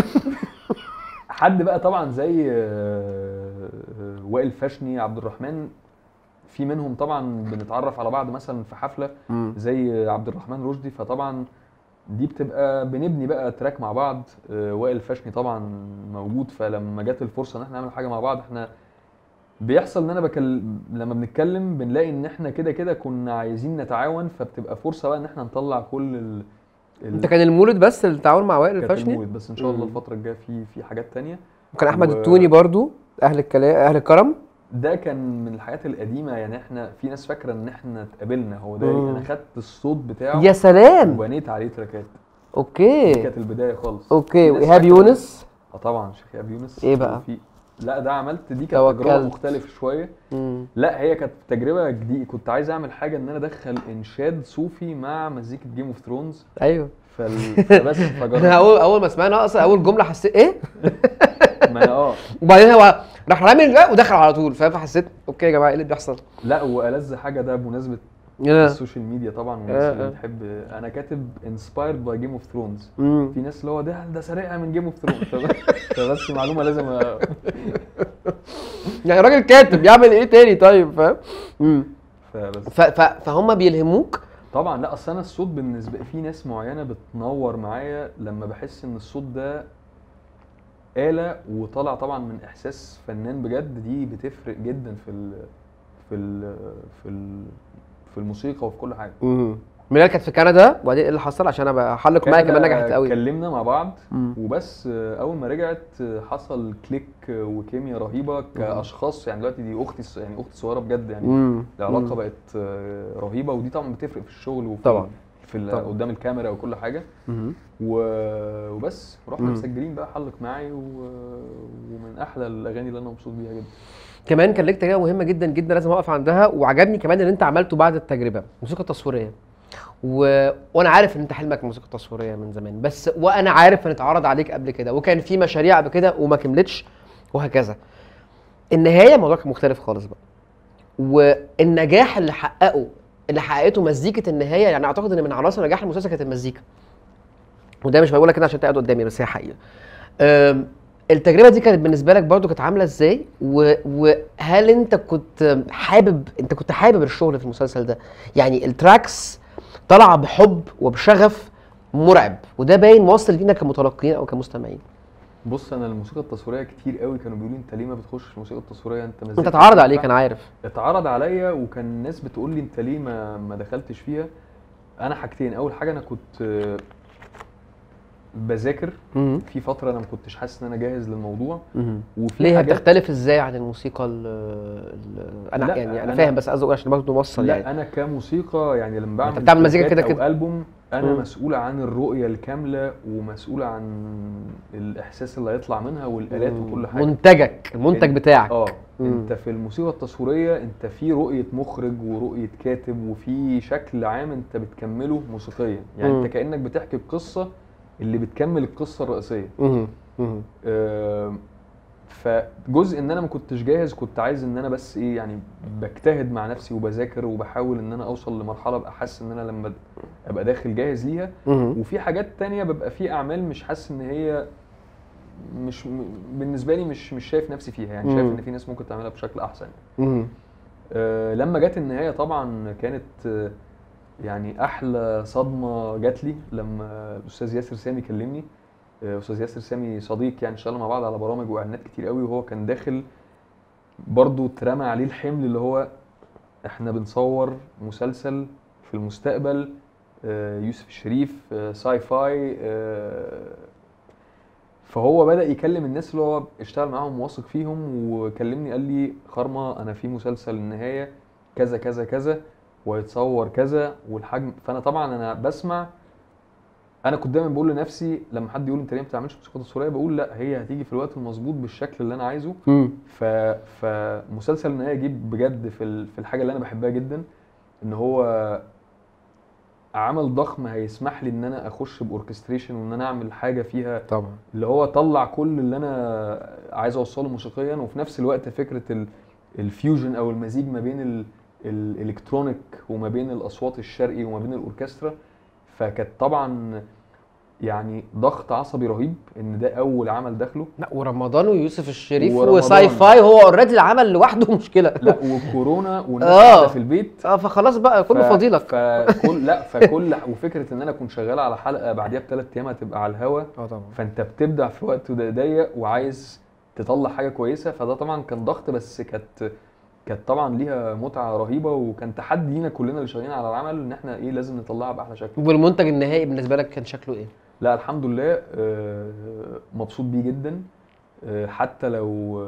حد بقى طبعا زي آه، آه، وائل فشني عبد الرحمن في منهم طبعا بنتعرف على بعض مثلا في حفله زي عبد الرحمن رشدي فطبعا دي بتبقى بنبني بقى تراك مع بعض آه، وائل فشني طبعا موجود فلما جت الفرصه ان احنا نعمل حاجه مع بعض احنا بيحصل ان انا بكل... لما بنتكلم بنلاقي ان احنا كده كده كنا عايزين نتعاون فبتبقى فرصه بقى ان احنا نطلع كل ال... ال... انت كان المولد بس التعاون مع وائل كانت الفشني الموت، بس ان شاء الله مم. الفتره الجايه في في حاجات تانية وكان احمد و- التوني برضو اهل الكلام اهل الكرم ده كان من الحاجات القديمه يعني احنا في ناس فاكره ان احنا اتقابلنا هو ده مم. انا خدت الصوت بتاعه يا سلام وبنيت عليه تراكات دي اوكي كانت البدايه خالص اوكي في ناس وايهاب فاكرة- يونس اه طبعا شيخ ايهاب يونس إيه بقى؟ وفي لا ده عملت دي كانت تجربه توكلت. مختلفه شويه مم. لا هي كانت تجربه جديده كنت عايز اعمل حاجه ان انا ادخل انشاد صوفي مع مزيكه جيم اوف ثرونز ايوه فال... فبس انا فجربت اول اول ما سمعنا اصلا اول جمله حسيت ايه ما أنا اه وبعدين هو راح رامي ده ودخل على طول فاهم فحسيت اوكي يا جماعه ايه اللي بيحصل لا والذ حاجه ده بمناسبه يا. السوشيال ميديا طبعا والناس آه، اللي آه. بتحب انا كاتب انسبايرد باي جيم اوف ثرونز مم. في ناس اللي هو ده ده سرقه من جيم اوف ثرونز فبس معلومه لازم أ... يعني راجل كاتب يعمل ايه تاني طيب فاهم مم. فبس ف- ف- فهم بيلهموك طبعا لا اصل انا الصوت بالنسبه في ناس معينه بتنور معايا لما بحس ان الصوت ده آلة وطالع طبعا من احساس فنان بجد دي بتفرق جدا في ال في ال في ال في الموسيقى وفي كل حاجه ميلاد كانت في كندا وبعدين ايه اللي حصل عشان ابقى احلق معايا كمان كندا نجحت قوي اتكلمنا مع بعض مم. وبس آه، اول ما رجعت آه، حصل كليك آه، وكيميا رهيبه كاشخاص يعني دلوقتي دي اختي الص- يعني اختي الصغيره بجد يعني مم. العلاقه مم. بقت آه، رهيبه ودي طبعا بتفرق في الشغل وفي طبعا. في ال- طبعا. قدام الكاميرا وكل حاجه مم. و- وبس رحنا مم. مسجلين بقى حلق معي و... ومن احلى الاغاني اللي انا مبسوط بيها جدا كمان كان ليك تجربه مهمه جدا جدا لازم اقف عندها وعجبني كمان اللي انت عملته بعد التجربه موسيقى تصويريه و... وانا عارف ان انت حلمك موسيقى تصويريه من زمان بس وانا عارف ان اتعرض عليك قبل كده وكان في مشاريع قبل كده وما كملتش وهكذا النهايه الموضوع كان مختلف خالص بقى والنجاح اللي حققه اللي حققته مزيكه النهايه يعني اعتقد ان من عناصر نجاح المسلسل كانت المزيكا وده مش بقولها كده عشان انت قاعد قدامي بس هي حقيقه أم، التجربه دي كانت بالنسبه لك برضو كانت عامله ازاي و... وهل انت كنت حابب انت كنت حابب الشغل في المسلسل ده يعني التراكس طالعه بحب وبشغف مرعب وده باين واصل لينا كمتلقيين او كمستمعين بص انا الموسيقى التصويريه كتير قوي كانوا بيقولوا لي انت ليه ما بتخش الموسيقى التصويريه انت انت مزيكا اتعرض عليك بتنفع. انا عارف اتعرض عليا وكان الناس بتقول لي انت ليه ما ما دخلتش فيها انا حاجتين اول حاجه انا كنت آه، بذاكر مم. في فتره انا ما كنتش حاسس ان انا جاهز للموضوع مم. وفي ليه هي حاجات بتختلف ازاي عن الموسيقى ال ال انا لا، يعني انا أنا- فاهم بس عايز اقول عشان برضه نوصل لا يعني انا كموسيقى يعني لما بعمل أنت بتعمل مزيكا تراكات كده او كده. البوم انا مم. مسؤول عن الرؤيه الكامله ومسؤول عن الاحساس اللي هيطلع منها والالات وكل حاجه منتجك المنتج إن- بتاعك اه مم. انت في الموسيقى التصويريه انت في رؤيه مخرج ورؤيه كاتب وفي شكل عام انت بتكمله موسيقيا يعني مم. انت كانك بتحكي القصه اللي بتكمل القصه الرئيسيه مم. مم. آم، فجزء ان انا ما كنتش جاهز كنت عايز ان انا بس ايه يعني بجتهد مع نفسي وبذاكر وبحاول ان انا اوصل لمرحله ابقى حاسس ان انا لما ابقى داخل جاهز ليها مم. وفي حاجات تانية ببقى في اعمال مش حاسس ان هي مش م- بالنسبه لي مش مش شايف نفسي فيها يعني شايف مم. ان في ناس ممكن تعملها بشكل احسن مم. آه، لما جت النهايه طبعا كانت آه، يعني احلى صدمه جات لي لما الاستاذ ياسر سامي كلمني آه، استاذ ياسر سامي صديق يعني اشتغلنا مع بعض على برامج واعلانات كتير قوي وهو كان داخل برضه اترمى عليه الحمل اللي هو احنا بنصور مسلسل في المستقبل آه، يوسف الشريف آه، ساي فاي آه، فهو بدأ يكلم الناس اللي هو اشتغل معاهم واثق فيهم وكلمني قال لي خرمة انا في مسلسل النهاية كذا كذا كذا ويتصور كذا والحجم فانا طبعا انا بسمع انا كنت دايما بقول لنفسي لما حد يقول انت ليه ما بتعملش موسيقى تصويريه بقول لا هي هتيجي في الوقت المظبوط بالشكل اللي انا عايزه مم. ف فمسلسل النهايه جه بجد في ال... في الحاجه اللي انا بحبها جدا ان هو عمل ضخم هيسمح لي ان انا اخش باوركستريشن وان انا اعمل حاجه فيها طبعا اللي هو طلع كل اللي انا عايز اوصله موسيقيا وفي نفس الوقت فكره ال... الفيوجن او المزيج ما بين ال... الالكترونيك وما بين الاصوات الشرقي وما بين الاوركسترا فكانت طبعا يعني ضغط عصبي رهيب ان ده اول عمل داخله لا ورمضان ويوسف الشريف ورمضان. وساي فاي هو اوريدي العمل لوحده مشكله لا وكورونا والناس آه. قاعده في البيت اه فخلاص بقى كله ف- فضيلك فكل لا فكل وفكره ان انا اكون شغال على حلقه بعديها بثلاث ايام هتبقى على الهوا اه طبعا فانت بتبدع في وقت ضيق وعايز تطلع حاجه كويسه فده طبعا كان ضغط بس كانت كانت طبعا ليها متعه رهيبه وكان تحدي لينا كلنا اللي شغالين على العمل ان احنا ايه لازم نطلعها باحلى شكل والمنتج النهائي بالنسبه لك كان شكله ايه؟ لا الحمد لله آه، مبسوط بيه جدا آه، حتى لو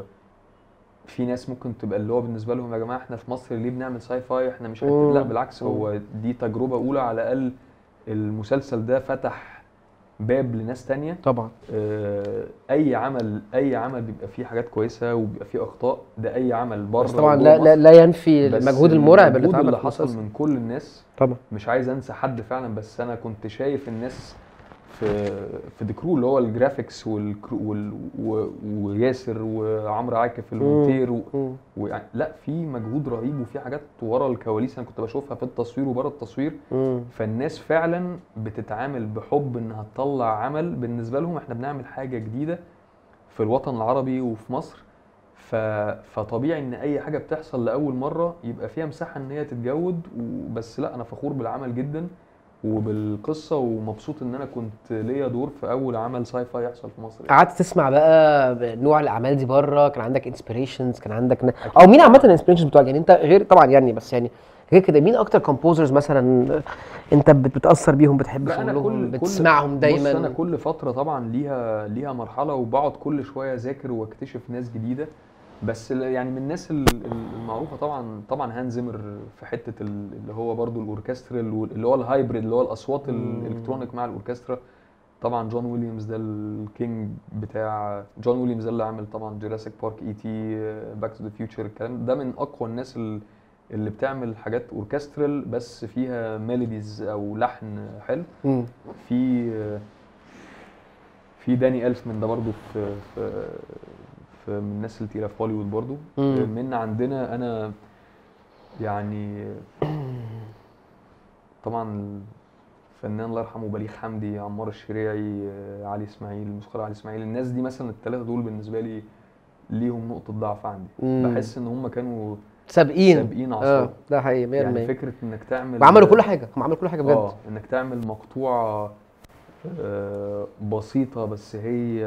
في ناس ممكن تبقى اللي هو بالنسبه لهم يا جماعه احنا في مصر ليه بنعمل ساي فاي احنا مش حته مم. لا بالعكس هو دي تجربه اولى على الاقل المسلسل ده فتح باب لناس تانية طبعا آه، اي عمل اي عمل بيبقى فيه حاجات كويسه وبيبقى فيه اخطاء ده اي عمل بره بس طبعا وجوه لا لا, مصر. لا ينفي بس المجهود المرعب اللي المجهود اتعمل اللي في حصل المسلسل من كل الناس طبعا مش عايز انسى حد فعلا بس انا كنت شايف الناس في في ديكرو اللي هو الجرافيكس والكرو وال و- وياسر وعمرو عاكف المونتير و- مم. ويعني لا في مجهود رهيب وفي حاجات ورا الكواليس انا كنت بشوفها في التصوير وبره التصوير مم. فالناس فعلا بتتعامل بحب انها تطلع عمل بالنسبه لهم احنا بنعمل حاجه جديده في الوطن العربي وفي مصر ف... فطبيعي ان اي حاجه بتحصل لاول مره يبقى فيها مساحه ان هي تتجود وبس لا انا فخور بالعمل جدا وبالقصه ومبسوط ان انا كنت ليا دور في اول عمل ساي فاي يحصل في مصر يعني. قعدت تسمع بقى نوع الاعمال دي بره كان عندك انسبيريشنز كان عندك ن... او مين عامه الانسبيريشنز بتوعك يعني انت غير طبعا يعني بس يعني غير كده مين اكتر كومبوزرز مثلا انت بت- بتاثر بيهم بتحب لا انا شغلهم كل بتسمعهم كل بص انا دايما كل فتره طبعا ليها ليها مرحله وبقعد كل شويه اذاكر واكتشف ناس جديده بس ال- يعني من الناس ال- ال- المعروفه طبعا طبعا هان زيمر في حته ال- اللي هو برضو الاوركسترال وال- اللي هو الهايبريد اللي هو الاصوات مم. الالكترونيك مع الاوركسترا طبعا جون ويليامز ده الكينج بتاع جون ويليامز ده اللي عامل طبعا جوراسيك بارك اي تي باك تو ذا فيوتشر الكلام ده من اقوى الناس ال- اللي بتعمل حاجات اوركسترال بس فيها ميلوديز او لحن حلو مم. في في داني الفمان ده برضو في في في من الناس اللي تقيله في هوليوود برضو مم. من عندنا انا يعني طبعا الفنان الله يرحمه بليغ حمدي عمار الشريعي علي اسماعيل الموسيقار علي اسماعيل الناس دي مثلا الثلاثه دول بالنسبه لي ليهم نقطه ضعف عندي مم. بحس ان هم كانوا سابقين سابقين اه عصرهم ده حقيقي 100% يعني فكره انك تعمل وعملوا كل حاجه هم عملوا كل حاجه بجد اه انك تعمل مقطوعه آه، بسيطه بس هي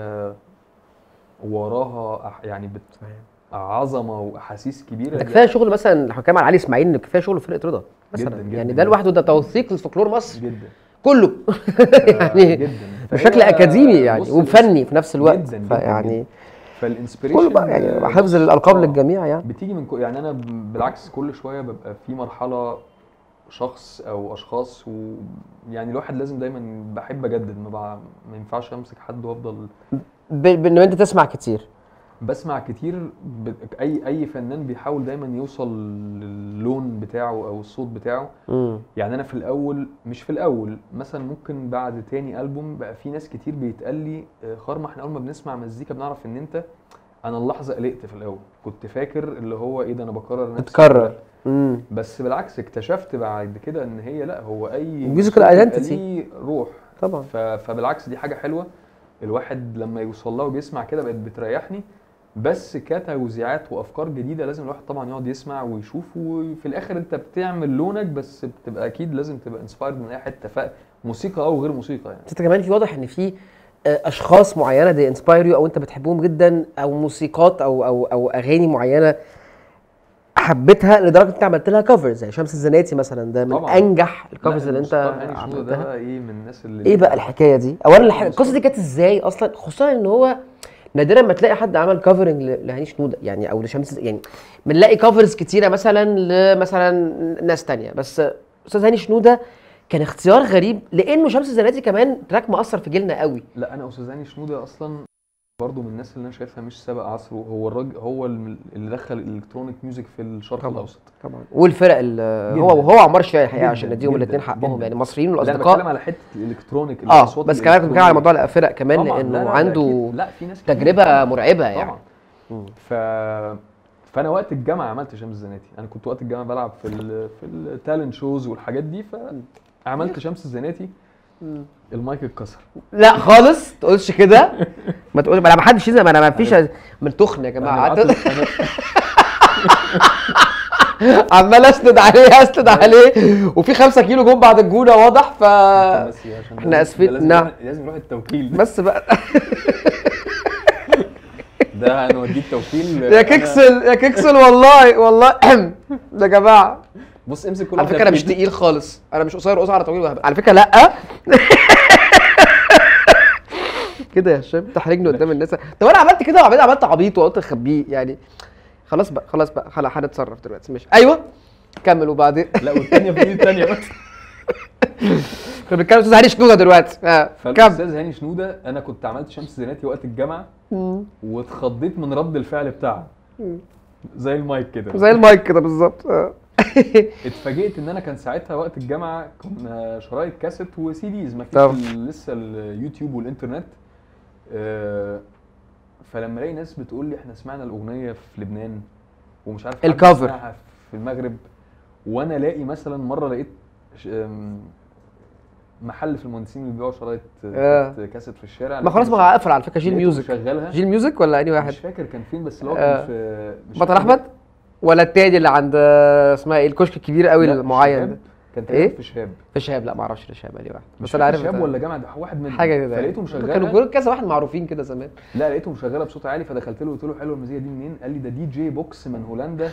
وراها أح- يعني بت عظمه واحاسيس كبيره ده دي كفايه شغل مثلا لو هنتكلم على علي اسماعيل إن كفايه شغل فرقه رضا مثلا جداً، جداً، يعني ده جداً. لوحده ده توثيق لفولكلور مصر جدا كله يعني جدا بشكل فهي- اكاديمي يعني بص، وفني في نفس الوقت جداً، جداً، فيعني فالانسبريشن كله بقى يعني حفظ الالقاب للجميع يعني بتيجي من كو... يعني انا ب- بالعكس كل شويه ببقى في مرحله شخص او اشخاص ويعني الواحد لازم دايما بحب اجدد ما, بع... ما ينفعش امسك حد وافضل ب- بان انت تسمع كتير بسمع كتير ب... اي اي فنان بيحاول دايما يوصل للون بتاعه او الصوت بتاعه امم يعني انا في الاول مش في الاول مثلا ممكن بعد تاني البوم بقى في ناس كتير بيتقال لي آه، خارما احنا اول ما بنسمع مزيكا بنعرف ان انت انا اللحظه قلقت في الاول كنت فاكر اللي هو ايه ده انا بكرر نفسي بتكرر. امم بس بالعكس اكتشفت بعد كده ان هي لا هو اي Musical صوت يبقى identity. ليه روح طبعا ف... فبالعكس دي حاجه حلوه الواحد لما يوصل لها وبيسمع كده بقت بتريحني بس كتوزيعات وافكار جديده لازم الواحد طبعا يقعد يسمع ويشوف وفي الاخر انت بتعمل لونك بس بتبقى اكيد لازم تبقى انسبايرد من اي حته فموسيقى او غير موسيقى يعني انت كمان في واضح ان في آه، اشخاص معينه دي انسباير يو او انت بتحبهم جدا او موسيقات او او او اغاني معينه حبيتها لدرجه ان انت عملت لها كفرز زي شمس الزناتي مثلا ده من طبعاً. انجح الكفرز لا، اللي انت الموسيقار هاني شنودة ده عملتها بقى ايه من الناس اللي ايه بقى الحكايه دي اولا الح- القصه دي كانت ازاي اصلا خصوصا ان هو نادرا ما تلاقي حد عمل كفرنج لهاني شنوده يعني او لشمس يعني بنلاقي كفرز كتيره مثلا لمثلا ناس تانية بس استاذ هاني شنوده كان اختيار غريب لانه شمس الزناتي كمان تراك مأثر في جيلنا قوي لا انا استاذ هاني شنودة اصلا برضه من الناس اللي انا شايفها مش سابق عصره هو الراجل هو اللي دخل الالكترونيك ميوزك في الشرق طبعاً. الاوسط طبعا والفرق ال- جداً. هو وهو عمار الشاي الحقيقه جداً، عشان نديهم جداً، الاثنين حقهم جداً. يعني المصريين لا انا والاصدقاء بتكلم على حته الالكترونيك اه الأصوات بس كمان كنت بتكلم على موضوع الفرق كمان طبعاً، لا، لانه لا، لا، عنده أكيد. لا في ناس كتير تجربه طبعاً. مرعبه يعني طبعا مم. ف فانا وقت الجامعه عملت شمس الزناتي انا كنت وقت الجامعه بلعب في ال في التالنت شوز والحاجات دي فعملت شمس الزناتي المايك اتكسر لا خالص ما تقولش كده ما تقولش ما انا ما حدش يزهق ما انا ما فيش من تخن يا جماعه أنا قعدت قعدت- أنا- عمال اسند عليه اسند عليه وفي خمسة كيلو جم بعد الجونه واضح ف بس عشان إحنا لازم- آسفين. لازم نعم. يروح- لازم يروح التوكيل بس بقى ده هنوديه التوكيل يا كيكسل يا كيكسل والله والله يا جماعه بص امسك كل على واحدة فكره انا مش في إيدك. تقيل خالص انا مش قصير قصير على طويل وهبل على فكره لا كده يا هشام تحرجني قدام الناس طب انا عملت كده وبعدين عملت عبيط وقلت اخبيه يعني خلاص بقى خلاص بقى خلاص هنتصرف دلوقتي ماشي ايوه كمل وبعدين لا والثانيه في ايدي الثانيه بس احنا بنتكلم استاذ هاني شنوده دلوقتي اه كمل فالاستاذ هاني شنوده انا كنت عملت شمس زناتي وقت الجامعه واتخضيت من رد الفعل بتاعها زي المايك كده زي المايك كده بالظبط اه اتفاجئت ان انا كان ساعتها وقت الجامعه كنا شرايط كاسيت وسي ديز ما طبعا. فيش ال- لسه اليوتيوب والانترنت آه، فلما الاقي ناس بتقول لي احنا سمعنا الاغنيه في لبنان ومش عارف حد الكفر. سمعها في المغرب وانا الاقي مثلا مره لقيت ش- آم، محل في المهندسين اللي بيبيعوا شرايط آه. كاسيت في الشارع ما خلاص ما قفل على فكره جيل لقيته ميوزك مشغلها جيل ميوزك ولا انهي واحد مش فاكر كان فين بس اللي هو آه. كان في مش بطل فاكر احمد ولا التاني اللي عند آه، اسمها ايه الكشك الكبير قوي لا، المعين شهاب. ده كان إيه؟ تقريبا في شهاب في شهاب لا ما اعرفش شهاب انهي واحد مش بس انا عارف شهاب بتاع- ولا جامعه واحد منهم حاجه كده فلقيته يعني. مشغلها كانوا بيقولوا كذا واحد معروفين كده زمان لا لقيته مشغلها بصوت عالي فدخلت له قلت له حلوه المزيكا دي منين؟ قال لي ده دي جي بوكس من هولندا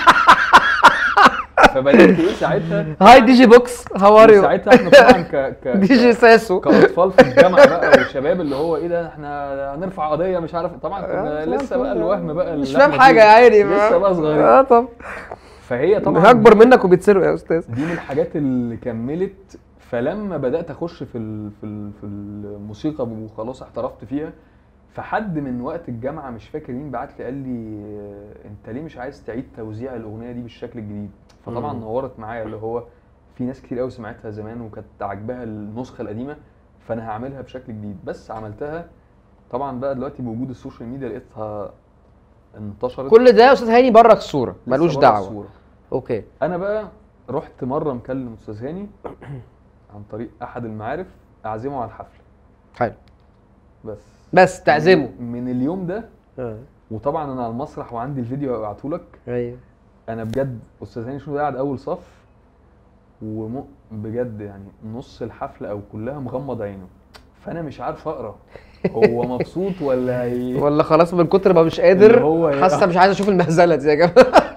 فبدات ايه ساعتها هاي دي جي بوكس هاو ار يو ساعتها احنا طبعا ك ك دي جي ساسو كاطفال في الجامعه بقى والشباب اللي هو ايه ده احنا هنرفع قضيه مش عارف طبعا كنا آه، لسه بقى الوهم بقى مش اللي فاهم احنا حاجه فيه. يا عيني لسه بقى صغيرين اه طب فهي طبعا اكبر منك وبيتسرقوا يا استاذ دي من الحاجات اللي كملت فلما بدات اخش في ال- في ال- في الموسيقى وخلاص احترفت فيها فحد من وقت الجامعه مش فاكر مين بعت لي قال لي آه، انت ليه مش عايز تعيد توزيع الاغنيه دي بالشكل الجديد فطبعا مم. نورت معايا اللي هو في ناس كتير قوي سمعتها زمان وكانت عاجباها النسخه القديمه فانا هعملها بشكل جديد بس عملتها طبعا بقى دلوقتي بوجود السوشيال ميديا لقيتها انتشرت كل ده يا استاذ هاني بره الصوره لسه ملوش بره دعوه الصورة. اوكي انا بقى رحت مره مكلم استاذ هاني عن طريق احد المعارف اعزمه على الحفله حلو بس بس تعزمه من اليوم ده اه وطبعا انا على المسرح وعندي الفيديو ابعته لك ايوه انا بجد استاذ هاني شنو قاعد اول صف وم... بجد يعني نص الحفله او كلها مغمض عينه فانا مش عارف اقرا هو مبسوط ولا هي... ولا خلاص من كتر ما مش اللي قادر هو إيه؟ حاسه مش عايز اشوف المهزله دي يا جماعه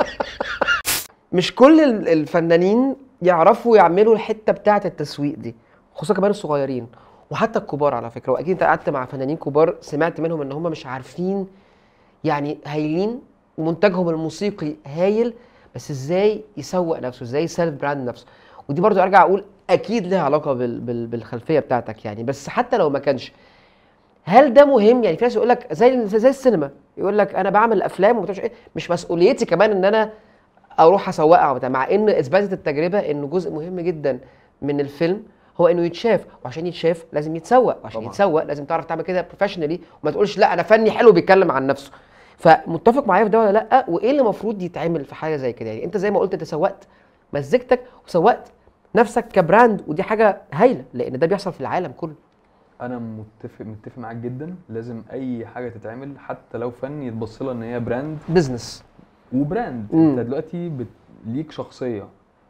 مش كل ال- الفنانين يعرفوا يعملوا الحته بتاعه التسويق دي خصوصا كمان الصغيرين وحتى الكبار على فكره واكيد انت قعدت مع فنانين كبار سمعت منهم ان هم مش عارفين يعني هايلين ومنتجهم الموسيقي هايل بس ازاي يسوق نفسه ازاي يسيلف براند نفسه ودي برضو ارجع اقول اكيد لها علاقه بال بال بالخلفيه بتاعتك يعني بس حتى لو ما كانش هل ده مهم يعني في ناس يقول لك زي زي السينما يقول لك انا بعمل افلام ومش ايه مش مسؤوليتي كمان ان انا اروح اسوقها او بتاع مع ان اثبتت التجربه انه جزء مهم جدا من الفيلم هو انه يتشاف وعشان يتشاف لازم يتسوق وعشان طبعاً. يتسوق لازم تعرف تعمل كده بروفيشنالي وما تقولش لا انا فني حلو بيتكلم عن نفسه فمتفق معايا في ده ولا لا وايه اللي المفروض يتعمل في حاجه زي كده يعني انت زي ما قلت انت سوقت مزيكتك وسوقت نفسك كبراند ودي حاجه هايله لان ده بيحصل في العالم كله انا متفق متفق معاك جدا لازم اي حاجه تتعمل حتى لو فن يتبص لها ان هي براند بزنس وبراند مم. انت دلوقتي بت... ليك شخصيه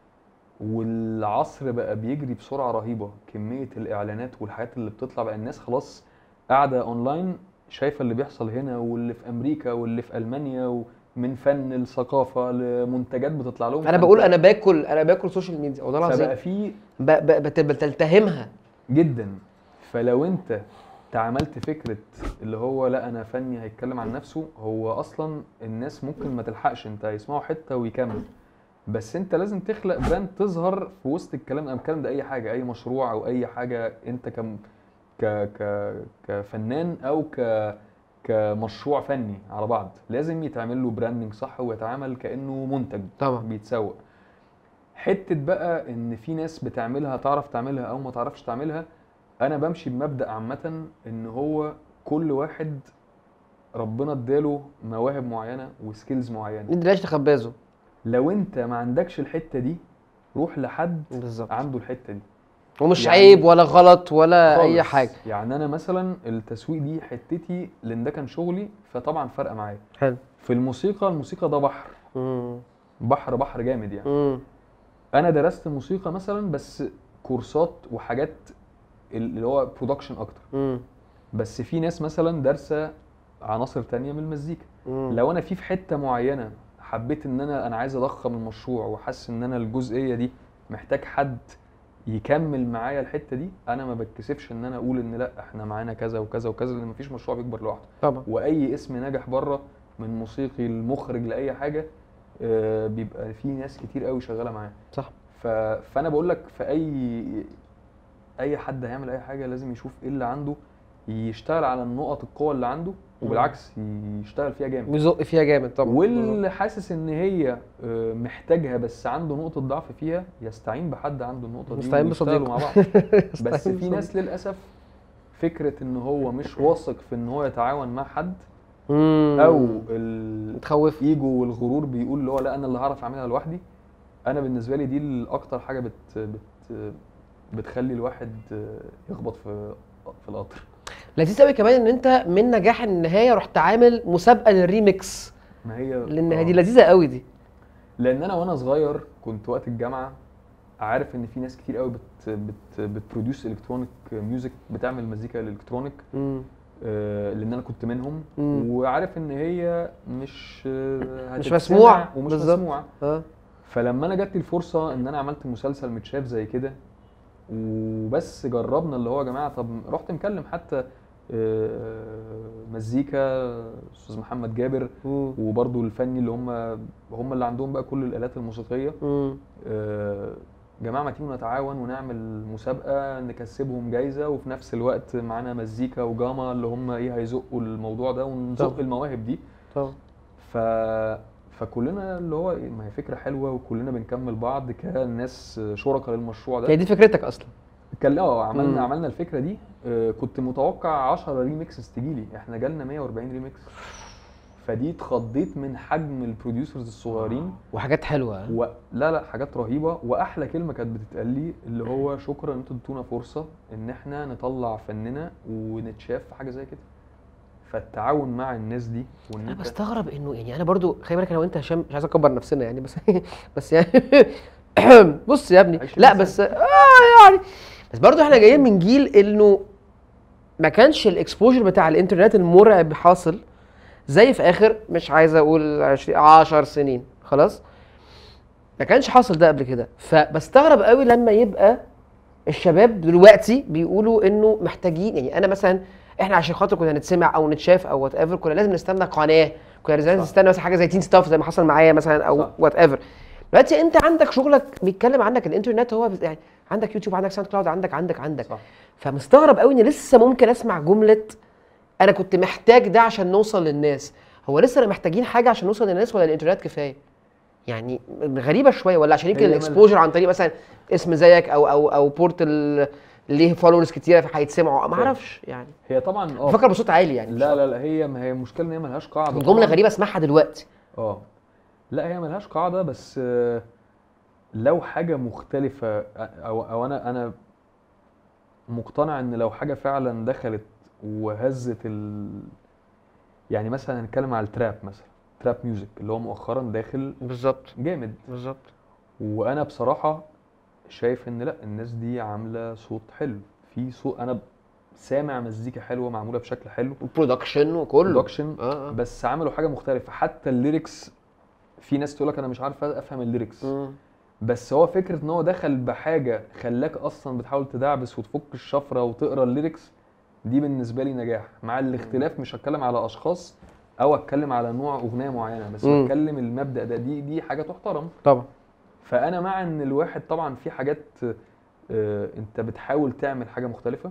والعصر بقى بيجري بسرعه رهيبه كميه الاعلانات والحاجات اللي بتطلع بقى الناس خلاص قاعده اونلاين شايفه اللي بيحصل هنا واللي في امريكا واللي في المانيا ومن فن الثقافه لمنتجات بتطلع لهم انا فأنت بقول انا باكل انا باكل سوشيال ميديا والله العظيم فبقى في ب- ب- بت- بتلتهمها جدا فلو انت تعاملت فكره اللي هو لا انا فني هيتكلم عن نفسه هو اصلا الناس ممكن ما تلحقش انت هيسمعوا حته ويكمل بس انت لازم تخلق براند تظهر في وسط الكلام انا بتكلم ده اي حاجه اي مشروع او اي حاجه انت كم ك ك كفنان او ك كمشروع فني على بعض لازم يتعمل له براندنج صح ويتعامل كانه منتج طبعا بيتسوق حته بقى ان في ناس بتعملها تعرف تعملها او ما تعرفش تعملها انا بمشي بمبدا عامه ان هو كل واحد ربنا اداله مواهب معينه وسكيلز معينه انت ليش تخبازه لو انت ما عندكش الحته دي روح لحد بالظبط عنده الحته دي ومش يعني- عيب ولا غلط ولا اي خالص. حاجه يعني انا مثلا التسويق دي حتتي لان ده كان شغلي فطبعا فارقه معايا حلو في الموسيقى الموسيقى ده بحر مم. بحر بحر جامد يعني مم. انا درست موسيقى مثلا بس كورسات وحاجات اللي هو برودكشن اكتر مم. بس في ناس مثلا دارسه عناصر تانية من المزيكا مم. لو انا في في حته معينه حبيت ان انا انا عايز اضخم المشروع وحاسس ان انا الجزئيه دي محتاج حد يكمل معايا الحته دي انا ما بتكسفش ان انا اقول ان لا احنا معانا كذا وكذا وكذا لان مفيش مشروع بيكبر لوحده طبعا واي اسم نجح بره من موسيقي المخرج لاي حاجه آه، بيبقى في ناس كتير قوي شغاله معاه صح ف... فانا بقول لك في اي اي حد هيعمل اي حاجه لازم يشوف ايه اللي عنده يشتغل على النقط القوه اللي عنده وبالعكس يشتغل فيها جامد ويزق فيها جامد طبعا واللي حاسس ان هي آه، محتاجها بس عنده نقطه ضعف فيها يستعين بحد عنده النقطه دي يستعين ويشتغلوا بصديق. مع بعض بس في ناس للاسف فكره ان هو مش واثق في ان هو يتعاون مع حد مم. او ال... تخوف الايجو والغرور بيقول اللي هو لا انا اللي هعرف اعملها لوحدي انا بالنسبه لي دي الاكتر حاجه بت بت بتخلي الواحد يخبط في في القطر لذيذ قوي كمان ان انت من نجاح النهايه رحت عامل مسابقه للريميكس ما هي لان آه. دي لذيذه قوي دي لان انا وانا صغير كنت وقت الجامعه عارف ان في ناس كتير قوي بت بت بتبروديوس الكترونيك ميوزك بتعمل مزيكا الكترونيك مم. آه، لان انا كنت منهم مم. وعارف ان هي مش آه، مش هتتسمع مسموع، ومش بالظبط. مسموعه اه فلما انا جات لي الفرصه ان انا عملت مسلسل متشاف زي كده وبس جربنا اللي هو يا جماعه طب رحت مكلم حتى آه، مزيكا استاذ محمد جابر مم. وبرضو الفني اللي هم هم اللي عندهم بقى كل الالات الموسيقيه مم. آه، جماعه ما تيجوا نتعاون ونعمل مسابقه نكسبهم جايزه وفي نفس الوقت معانا مزيكا وجاما اللي هم ايه هيزقوا الموضوع ده ونزق طبعا. المواهب دي طبعا ف فكلنا اللي هو إيه، ما هي فكره حلوه وكلنا بنكمل بعض كناس شركاء للمشروع هي ده دي فكرتك اصلا كان اه عملنا مم. عملنا الفكره دي آه، كنت متوقع 10 ريميكسز تجيلي احنا جالنا 140 ريميكس فدي اتخضيت من حجم البروديوسرز الصغيرين وحاجات حلوه و... لا لا حاجات رهيبه واحلى كلمه كانت بتتقال لي اللي هو شكرا ان انتوا اديتونا فرصه ان احنا نطلع فننا ونتشاف في حاجه زي كده فالتعاون مع الناس دي وان انا انت بستغرب انه يعني انا برضو خلي بالك انا وانت هشام مش عايز اكبر نفسنا يعني بس بس يعني بص يا ابني عيش لا نفسك. بس اه يعني بس برضو احنا جايين من جيل انه ما كانش الاكسبوجر بتاع الانترنت المرعب حاصل زي في اخر مش عايز اقول 20 10 سنين خلاص ما كانش حاصل ده قبل كده فبستغرب قوي لما يبقى الشباب دلوقتي بيقولوا انه محتاجين يعني انا مثلا احنا عشان خاطر كنا نتسمع او نتشاف او وات ايفر كنا لازم نستنى قناه كنا لازم صح. نستنى مثلا حاجه زي تين ستاف زي ما حصل معايا مثلا او صح. وات ايفر دلوقتي انت عندك شغلك بيتكلم عنك الانترنت هو يعني عندك يوتيوب عندك ساوند كلاود عندك عندك عندك صح فمستغرب قوي ان لسه ممكن اسمع جمله انا كنت محتاج ده عشان نوصل للناس هو لسه انا محتاجين حاجه عشان نوصل للناس ولا الانترنت كفايه يعني غريبه شويه ولا عشان يمكن هي مال- الاكسبوجر عن طريق مثلا اسم زيك او او او بورتال ليه فولورز كتيره فهيتسمعوا ما فاهم. اعرفش يعني هي طبعا اه بفكر بصوت عالي يعني مش لا لا لا هي ما هي المشكله ان هي ملهاش قاعده جمله طبعاً. غريبه اسمعها دلوقتي اه لا هي ملهاش قاعده بس آه، لو حاجه مختلفه او او انا انا مقتنع ان لو حاجه فعلا دخلت وهزت ال يعني مثلا هنتكلم على التراب مثلا تراب ميوزك اللي هو مؤخرا داخل بالظبط جامد بالظبط وانا بصراحه شايف ان لا الناس دي عامله صوت حلو في صوت انا سامع مزيكا حلوه معموله بشكل حلو برودكشن وكله برودكشن اه اه بس عملوا حاجه مختلفه حتى الليركس في ناس تقول لك انا مش عارف افهم الليركس مم. بس هو فكره ان هو دخل بحاجه خلاك اصلا بتحاول تدعبس وتفك الشفره وتقرا الليركس دي بالنسبه لي نجاح مع الاختلاف مش هتكلم على اشخاص او اتكلم على نوع اغنيه معينه بس مم. بتكلم المبدا ده دي دي حاجه تحترم طبعا فانا مع ان الواحد طبعا في حاجات آه، انت بتحاول تعمل حاجه مختلفه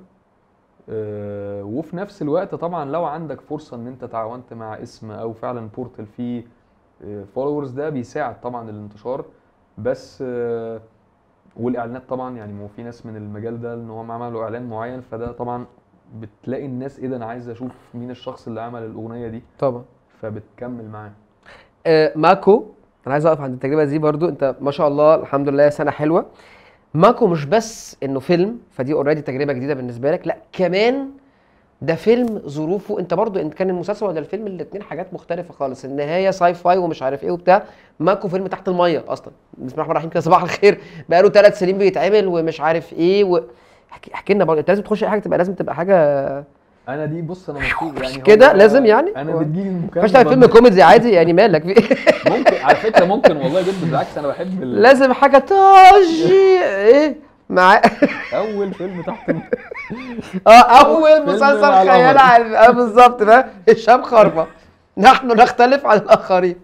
آه، وفي نفس الوقت طبعا لو عندك فرصه ان انت تعاونت مع اسم او فعلا بورتال فيه فولورز ده بيساعد طبعا الانتشار بس آه، والاعلانات طبعا يعني ما هو في ناس من المجال ده ان هم عملوا اعلان معين فده طبعا بتلاقي الناس ايه ده انا عايز اشوف مين الشخص اللي عمل الاغنيه دي طبعا فبتكمل معاه آه ماكو انا عايز اقف عند التجربه دي برضو انت ما شاء الله الحمد لله سنه حلوه ماكو مش بس انه فيلم فدي اوريدي تجربه جديده بالنسبه لك لا كمان ده فيلم ظروفه انت برضو انت كان المسلسل ولا الفيلم الاثنين حاجات مختلفه خالص النهايه ساي فاي ومش عارف ايه وبتاع ماكو فيلم تحت الميه اصلا بسم الله الرحمن الرحيم كده صباح الخير بقاله ثلاث سنين بيتعمل ومش عارف ايه و... احكي احكي لنا برضو انت لازم تخش اي حاجه تبقى لازم تبقى حاجه انا دي بص انا مبسوط يعني كده هو- لازم يعني؟ انا هو- بتجيلي المكالمه فاش تعمل فيلم كوميدي عادي يعني مالك في ممكن على فكره ممكن والله جدا بالعكس انا بحب ال- لازم حاجه تاجي ايه مع اول فيلم تحت الم- اه اول فيلم مسلسل مع خيال القمر. علمي اه بالظبط ده هشام خربه نحن نختلف عن الاخرين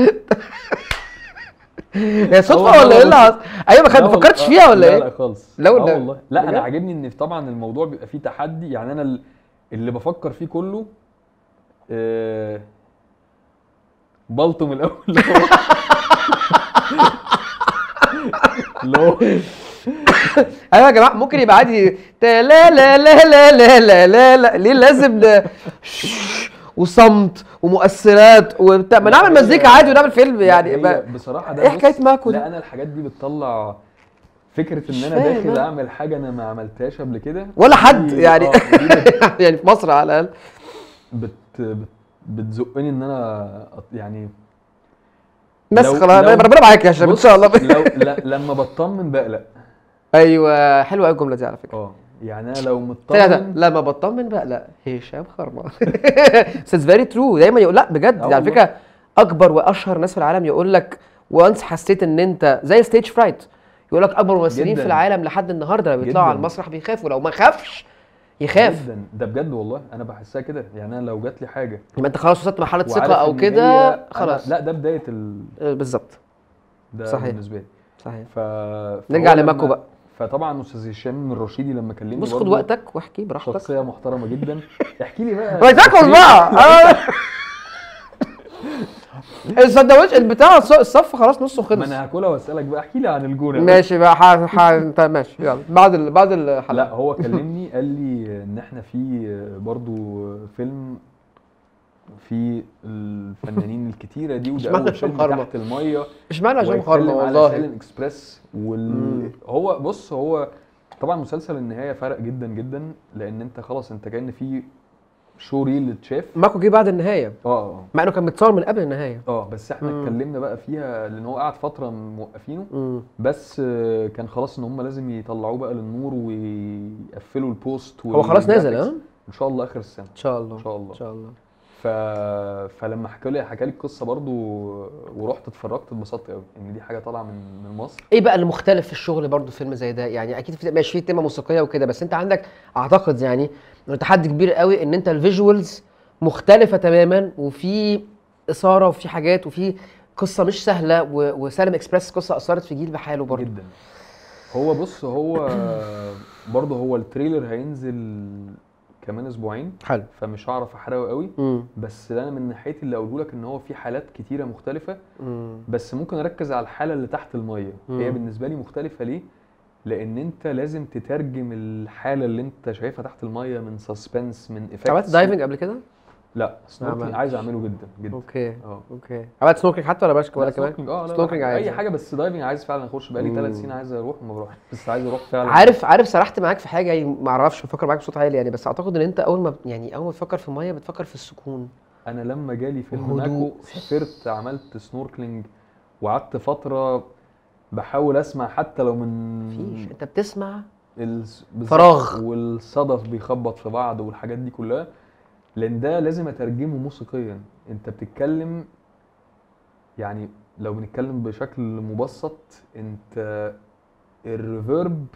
هي صدفه أول ولا ايه مرة اللي حصل؟ ايوه ما لا كنت والله- فكرتش آه، فيها ولا لا ايه؟ لا خالص لا اه ولا- والله لا بجد؟ انا عاجبني ان طبعا الموضوع بيبقى فيه تحدي يعني انا ال- اللي بفكر فيه كله آه، بلطم الاول اللي هو اللي هو ايوه يا جماعه ممكن يبقى عادي تا لا لا لا لا لا لا لا لا ليه لازم ن- وصمت ومؤثرات وبتاع ما نعمل هي- مزيكا عادي ونعمل فيلم يعني هي بقى. بصراحه ده ايه حكاية بص، ماكو دي؟ لا انا الحاجات دي بتطلع فكره مش ان انا فاهم داخل أنا. اعمل حاجه انا ما عملتهاش قبل كده ولا حد دي- يعني آه، دي بت- يعني في مصر على الاقل بت بت بتزقني ان انا أط- يعني بس لو- خلاص لو- ربنا معاك يا شباب ان بص، شاء الله لو لا لما بطمن بقلق ايوه حلوه قوي الجمله دي على فكره اه يعني انا لو ثلاثة مطمن لما بطمن بقى لا هشام خربة اتس فيري ترو دايما يقول لا بجد آه على والله. فكره اكبر واشهر ناس في العالم يقول لك وانس حسيت ان انت زي ستيج فرايت يقول لك اكبر ممثلين جداً. في العالم لحد النهارده لما بيطلعوا على جداً. المسرح بيخافوا لو ما خافش يخاف جدا ده بجد والله انا بحسها كده يعني انا لو جات لي حاجه يبقى انت خلاص وصلت مرحله وعارف ثقه او إن كده هي- أنا- خلاص لا ده بدايه ال... آه، بالظبط ده صحيح. بالنسبه لي صحيح ف... نرجع فهو لماكو لما- بقى فطبعا استاذ هشام الرشيدي لما كلمني بص خد برضه وقتك واحكي براحتك شخصيه محترمه جدا احكي لي بقى ما تاكل بقى آه. السندوتش البتاع الص- الصف خلاص نصه ما خلص انا هاكلها واسالك بقى احكي لي عن الجونه ماشي بقى ح... ح... انت ماشي يلا بعد ال... بعد الحلقه لا هو كلمني قال لي ان احنا في برضو فيلم في الفنانين الكتيره دي وده اشمعنى اول فيلم شمخرمة؟ تحت الميه اشمعنى عشان وهيتكلم خرمه على والله سالم اكسبريس وال مم. هو بص هو طبعا مسلسل النهايه فرق جدا جدا لان انت خلاص انت كان في شو ريل اتشاف ماكو جه بعد النهايه اه اه مع انه كان متصور من قبل النهايه اه بس احنا مم. اتكلمنا بقى فيها لان هو قعد فتره موقفينه امم بس آه، كان خلاص ان هم لازم يطلعوه بقى للنور ويقفلوا البوست هو خلاص نازل والجرافيكس. ها ان شاء الله اخر السنه ان شاء الله ان شاء الله ان شاء الله ف... فلما حكى لي حكى لي القصه برضو ورحت اتفرجت اتبسطت قوي ان دي حاجه طالعه من من مصر ايه بقى اللي مختلف في الشغل برضو في فيلم زي ده يعني اكيد في ماشي في تيمه موسيقيه وكده بس انت عندك اعتقد يعني انه تحدي كبير قوي ان انت الفيجوالز مختلفه تماما وفي اثاره وفي حاجات وفي قصه مش سهله و... وسالم اكسبريس قصه اثرت في جيل بحاله برضو جدا هو بص هو برضه هو التريلر هينزل كمان اسبوعين حلو فمش هعرف احرقه قوي امم بس انا من ناحيتي اللي اقوله لك ان هو في حالات كتيره مختلفه امم بس ممكن اركز على الحاله اللي تحت الميه هي مم. بالنسبه لي مختلفه ليه لان انت لازم تترجم الحاله اللي انت شايفها تحت الميه من سسبنس من عملت افكتس دايفنج قبل كده؟ لا سنوركلينج عملت. عايز اعمله جدا جدا اوكي اه اوكي عملت سنوركلينج حتى ولا باشك ولا لا، كمان؟ سنوركلينج اه لا، لا سنوركلينج عادي. اي حاجه بس دايفنج عايز فعلا اخش بقالي مم. ثلاث سنين عايز اروح وما بروح بس عايز اروح فعلا عارف عارف سرحت معاك في حاجه يعني ما اعرفش بفكر معاك بصوت عالي يعني بس اعتقد ان انت اول ما يعني اول ما تفكر في الميه بتفكر في السكون انا لما جالي فيلم وهدوء. ناكو سافرت عملت سنوركلينج وقعدت فتره بحاول اسمع حتى لو من مفيش انت بتسمع الس- بالظبط. فراغ. والصدف بيخبط في بعض والحاجات دي كلها لان ده لازم اترجمه موسيقيا انت بتتكلم يعني لو بنتكلم بشكل مبسط انت الريفيرب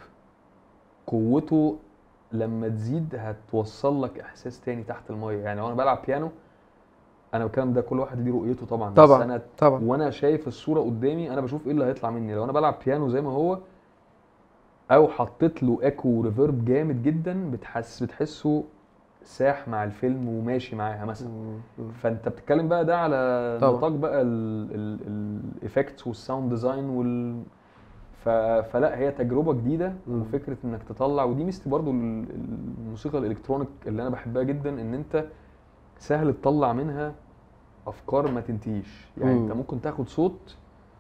قوته لما تزيد هتوصل لك احساس تاني تحت الميه يعني لو انا بلعب بيانو انا الكلام ده كل واحد ليه رؤيته طبعا طبعاً. بس انا طبعا وانا شايف الصوره قدامي انا بشوف ايه اللي هيطلع مني لو انا بلعب بيانو زي ما هو او حطيت له ايكو وريفيرب جامد جدا بتحس بتحسه ساح مع الفيلم وماشي معاها مثلا فانت بتتكلم بقى ده على طبعا. نطاق بقى الايفكتس والساوند ديزاين وال ف... فلا هي تجربه جديده مم. وفكره انك تطلع ودي ميزتي برضو ال- الموسيقى الالكترونيك اللي انا بحبها جدا ان انت سهل تطلع منها افكار ما تنتهيش يعني مم. انت ممكن تاخد صوت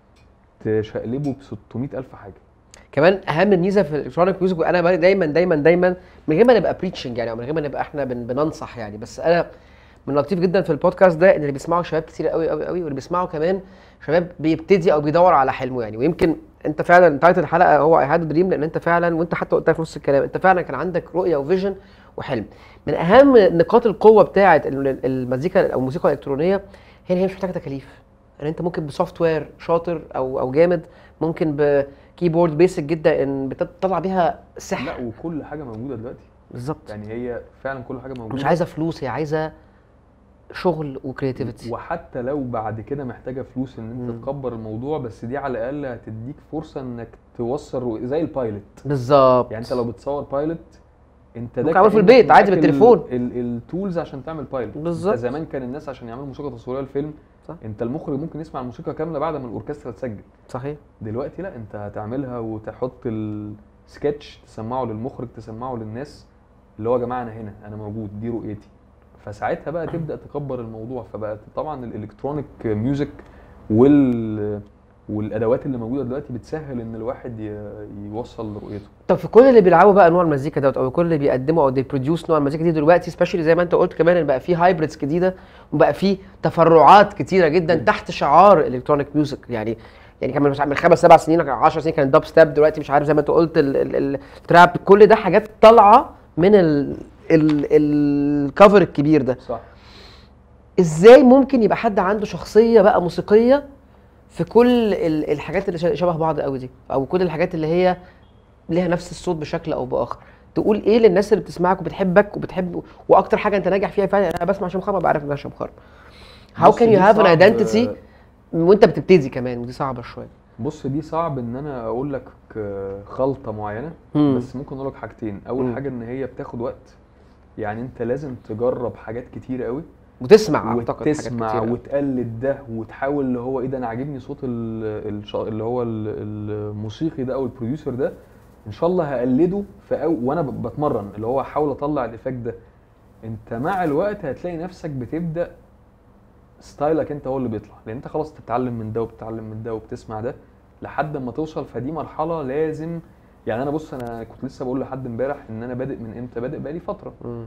تشقلبه ب 600 الف حاجه كمان اهم ميزه في الالكترونيك ميوزك وانا بقى دايما دايما دايما من غير ما نبقى بريتشنج يعني او من غير ما نبقى احنا بن بننصح يعني بس انا من لطيف جدا في البودكاست ده ان اللي بيسمعوا شباب كتير قوي قوي قوي واللي بيسمعوا كمان شباب بيبتدي او بيدور على حلمه يعني ويمكن انت فعلا تايتل الحلقه هو اي هاد دريم لان انت فعلا وانت حتى قلتها في نص الكلام انت فعلا كان عندك رؤيه وفيجن وحلم من اهم نقاط القوه بتاعه ال- المزيكا او الموسيقى الالكترونيه هي ان هي مش محتاجه تكاليف يعني انت ممكن بسوفت وير شاطر او او جامد ممكن بكيبورد بيسك جدا ان بتطلع بيها سحر لا وكل حاجه موجوده دلوقتي بالظبط يعني هي فعلا كل حاجه موجوده مش عايزه فلوس هي عايزه شغل وكرياتيفيتي وحتى لو بعد كده محتاجه فلوس ان انت مم. تكبر الموضوع بس دي على الاقل هتديك فرصه انك توصل رؤية زي البايلوت بالظبط يعني انت لو بتصور بايلوت انت ده ممكن تعمله في كأنك البيت عادي معاك بالتليفون. التولز عشان تعمل بايلوت بالظبط. انت زمان كان الناس عشان يعملوا موسيقى تصويريه للفيلم صح. انت المخرج ممكن يسمع الموسيقى كامله بعد ما الاوركسترا تسجل صحيح دلوقتي لا انت هتعملها وتحط السكتش تسمعه للمخرج تسمعه للناس اللي هو يا جماعه انا هنا انا موجود دي رؤيتي فساعتها بقى تبدا تكبر الموضوع فبقى طبعا الالكترونيك ميوزك وال والادوات اللي موجوده دلوقتي بتسهل ان الواحد ي- يوصل لرؤيته طب في كل اللي بيلعبوا بقى انواع المزيكا دوت او كل اللي بيقدموا او بروديوس نوع المزيكا دي دلوقتي سبيشالي زي ما انت قلت كمان ان بقى في هايبريدز جديده وبقى في تفرعات كتيره جدا مم. تحت شعار الكترونيك ميوزك يعني يعني كان مش عارف من خمس سبع سنين 10 سنين كان دب ستاب دلوقتي مش عارف زي ما انت قلت ال- ال- ال- التراب كل ده حاجات طالعه من ال ال الكفر الكبير ده صح ازاي ممكن يبقى حد عنده شخصيه بقى موسيقيه في كل ال- الحاجات اللي ش- شبه بعض قوي دي او كل الحاجات اللي هي ليها نفس الصوت بشكل او باخر تقول ايه للناس اللي بتسمعك وبتحبك وبتحب واكتر حاجه انت ناجح فيها فعلا انا بسمع هشام خرم بعرف ان هشام خرم هاو بص، كان دي يو هاف ان صعب- ايدنتيتي وانت بتبتدي كمان ودي صعبه شويه بص دي صعب ان انا اقول لك آه، خلطه معينه مم. بس ممكن اقول لك حاجتين اول مم. حاجه ان هي بتاخد وقت يعني انت لازم تجرب حاجات كتير قوي وتسمع اعتقد حاجات وتسمع كتير أوي. وتقلد ده وتحاول اللي هو ايه ده انا عاجبني صوت ال- الش- اللي هو ال- الموسيقي ده او البروديوسر ده ان شاء الله هقلده في أو وانا ب- بتمرن اللي هو احاول اطلع الايفكت ده انت مع الوقت هتلاقي نفسك بتبدا ستايلك انت هو اللي بيطلع لان انت خلاص بتتعلم من ده وبتتعلم من ده وبتسمع ده لحد ما توصل فدي مرحله لازم يعني انا بص انا كنت لسه بقول لحد امبارح ان انا بادئ من امتى بادئ بقالي فتره مم.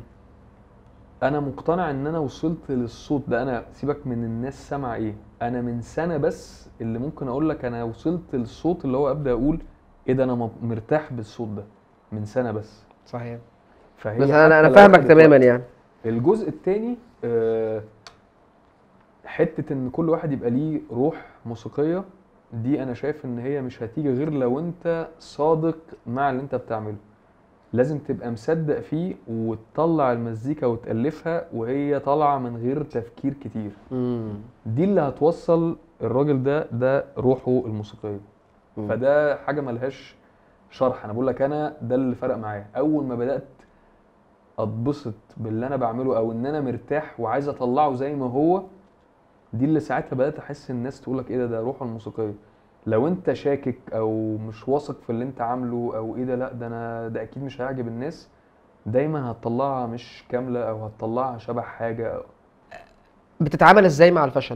انا مقتنع ان انا وصلت للصوت ده انا سيبك من الناس سامعه ايه انا من سنه بس اللي ممكن اقول لك انا وصلت للصوت اللي هو ابدا اقول ايه ده انا م- مرتاح بالصوت ده من سنه بس صحيح فهي بس انا حتى انا لو فاهمك أخدت تماما وقت. يعني الجزء التاني آه، حتة ان كل واحد يبقى ليه روح موسيقية دي انا شايف ان هي مش هتيجي غير لو انت صادق مع اللي انت بتعمله لازم تبقى مصدق فيه وتطلع المزيكا وتألفها وهي طالعة من غير تفكير كتير مم. دي اللي هتوصل الراجل ده ده روحه الموسيقية مم. فده حاجة ملهاش شرح انا بقول لك انا ده اللي فرق معايا اول ما بدأت اتبسط باللي انا بعمله او ان انا مرتاح وعايز اطلعه زي ما هو دي اللي ساعتها بدات احس الناس تقول لك ايه ده ده روحه الموسيقيه لو انت شاكك او مش واثق في اللي انت عامله او ايه ده لا ده انا ده اكيد مش هيعجب الناس دايما هتطلعها مش كامله او هتطلعها شبه حاجه أو بتتعامل ازاي مع الفشل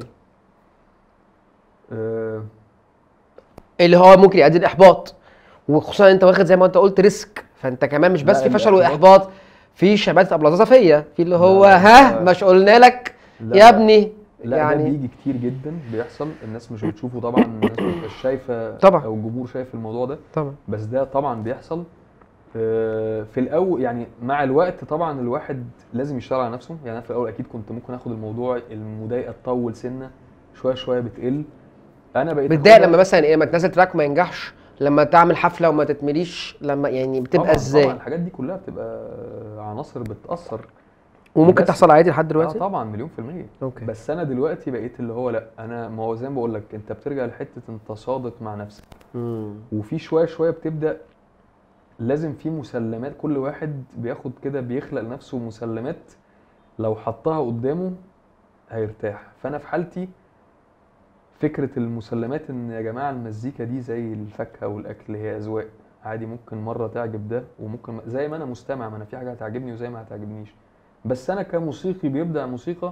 آه اللي هو ممكن يؤدي لاحباط وخصوصا انت واخد زي ما انت قلت ريسك فانت كمان مش بس لا، في فشل الإحباط- واحباط في شماتة ابلازه فيا في اللي هو لا، لا، ها لا. مش قلنا لك لا، يا ابني لا يعني ده بيجي كتير جدا بيحصل الناس مش بتشوفه طبعا الناس مش شايفه طبعا. او الجمهور شايف الموضوع ده طبعا بس ده طبعا بيحصل آه، في الاول يعني مع الوقت طبعا الواحد لازم يشتغل على نفسه يعني انا في الاول اكيد كنت ممكن اخد الموضوع المضايقه تطول سنه شويه شويه بتقل انا بقيت بتضايق أخدها- لما مثلا ايه لما تنزل تراك وما ينجحش لما تعمل حفله وما تتمليش لما يعني بتبقى طبعا ازاي طبعا الحاجات دي كلها بتبقى عناصر بتاثر وممكن بس- تحصل عادي لحد اه دلوقتي طبعا مليون في الميه اوكي بس انا دلوقتي بقيت اللي هو لا انا ما هو زي ما بقول لك انت بترجع لحته انت صادق مع نفسك مم. وفي شويه شويه بتبدا لازم في مسلمات كل واحد بياخد كده بيخلق لنفسه مسلمات لو حطها قدامه هيرتاح فانا في حالتي فكره المسلمات ان يا جماعه المزيكا دي زي الفاكهه والاكل هي اذواق عادي ممكن مره تعجب ده وممكن زي ما انا مستمع ما انا في حاجه هتعجبني وزي ما هتعجبنيش بس انا كموسيقي بيبدع موسيقى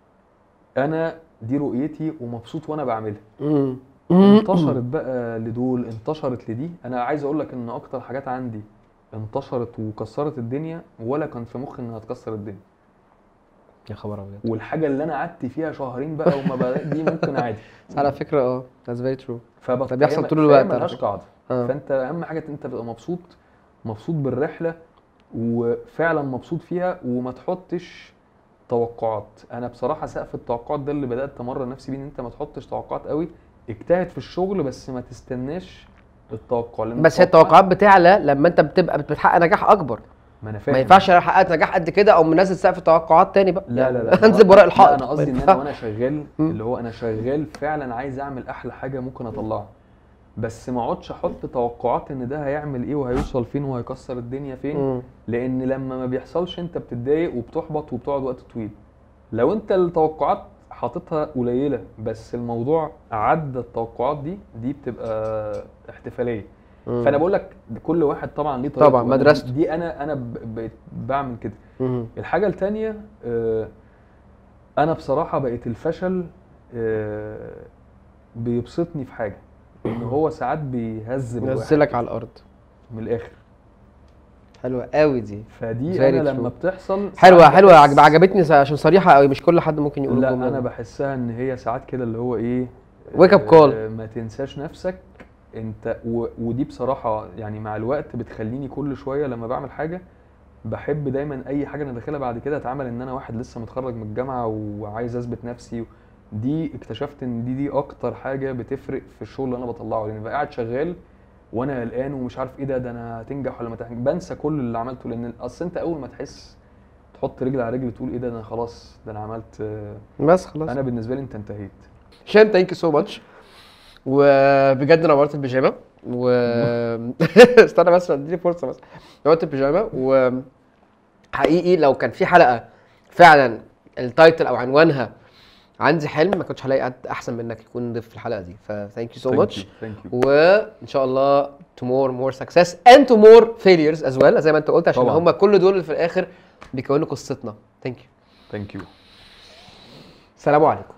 انا دي رؤيتي ومبسوط وانا بعملها مم. انتشرت بقى لدول انتشرت لدي انا عايز اقول لك ان اكتر حاجات عندي انتشرت وكسرت الدنيا ولا كان في مخي انها تكسر الدنيا يا خبر ابيض والحاجه اللي انا قعدت فيها شهرين بقى وما بدأت دي ممكن عادي على فكره اه that's very true فبت... ده بيحصل فهي- طول فهي الوقت على ملهاش فكرة. قاعده اه فانت اهم حاجه انت تبقى مبسوط مبسوط بالرحله وفعلا مبسوط فيها وما تحطش توقعات انا بصراحه سقف التوقعات ده اللي بدات امرن نفسي بيه ان انت ما تحطش توقعات قوي اجتهد في الشغل بس ما تستناش التوقع لان بس هي التوقعات بتعلى لما انت بتبقى بتحقق نجاح اكبر ما انا فاهم ما ينفعش انا حققت نجاح قد كده او منزل سقف التوقعات تاني بقى لا لا لا انزل وراء الحائط لا انا قصدي ان ما انا ينفعش. وانا شغال مم. اللي هو انا شغال فعلا عايز اعمل احلى حاجه ممكن اطلعها بس ما اقعدش احط توقعات ان ده هيعمل ايه وهيوصل فين وهيكسر الدنيا فين مم. لان لما ما بيحصلش انت بتتضايق وبتحبط وبتقعد وقت طويل لو انت التوقعات حاططها قليله بس الموضوع عدى التوقعات دي دي بتبقى احتفاليه مم. فانا بقول لك كل واحد طبعا ليه طريقته طبعا، أنا مدرسته. دي انا انا ب- بقيت بعمل كده مم. الحاجة التانية آه، أنا بصراحة بقيت الفشل آه، بيبسطني في حاجة إن هو ساعات بيهذب الواحد نزلك على الارض من الآخر حلوه قوي دي فدي Very أنا true. لما بتحصل حلوه ساعات حلوه بحس- عجب عجبتني عشان صريحه قوي مش كل حد ممكن يقول لا الجملة أنا دي. بحسها إن هي ساعات كده اللي هو إيه Wake up call. آه، ما تنساش نفسك أنت و... ودي بصراحة يعني مع الوقت بتخليني كل شوية لما بعمل حاجة بحب دايما اي حاجه انا داخلها بعد كده اتعامل ان انا واحد لسه متخرج من الجامعه وعايز اثبت نفسي دي اكتشفت ان دي دي اكتر حاجه بتفرق في الشغل اللي انا بطلعه لان بقى قاعد شغال وانا قلقان ومش عارف ايه ده ده انا هتنجح ولا ما تنجح بنسى كل اللي عملته لان اصل انت اول ما تحس تحط رجل على رجل تقول ايه ده ده انا خلاص ده انا عملت آه، بس خلاص انا بالنسبه لي انت انتهيت شان ثانك يو سو ماتش وبجد نورت البيجامه و استنى بس اديني فرصه بس نورت البيجامه وحقيقي لو كان في حلقه فعلا التايتل او عنوانها عندي حلم ما كنتش هلاقي حد احسن منك يكون ضيف في الحلقه دي فثانك يو سو ماتش ثانك يو وان شاء الله to more more success and to more failures as well زي ما انت قلت عشان طبعاً. هم كل دول اللي في الاخر بيكونوا قصتنا ثانك يو ثانك يو سلام عليكم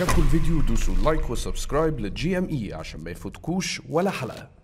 عجبكم الفيديو دوسوا لايك وسبسكرايب للجي ام اي عشان ما يفوتكوش ولا حلقة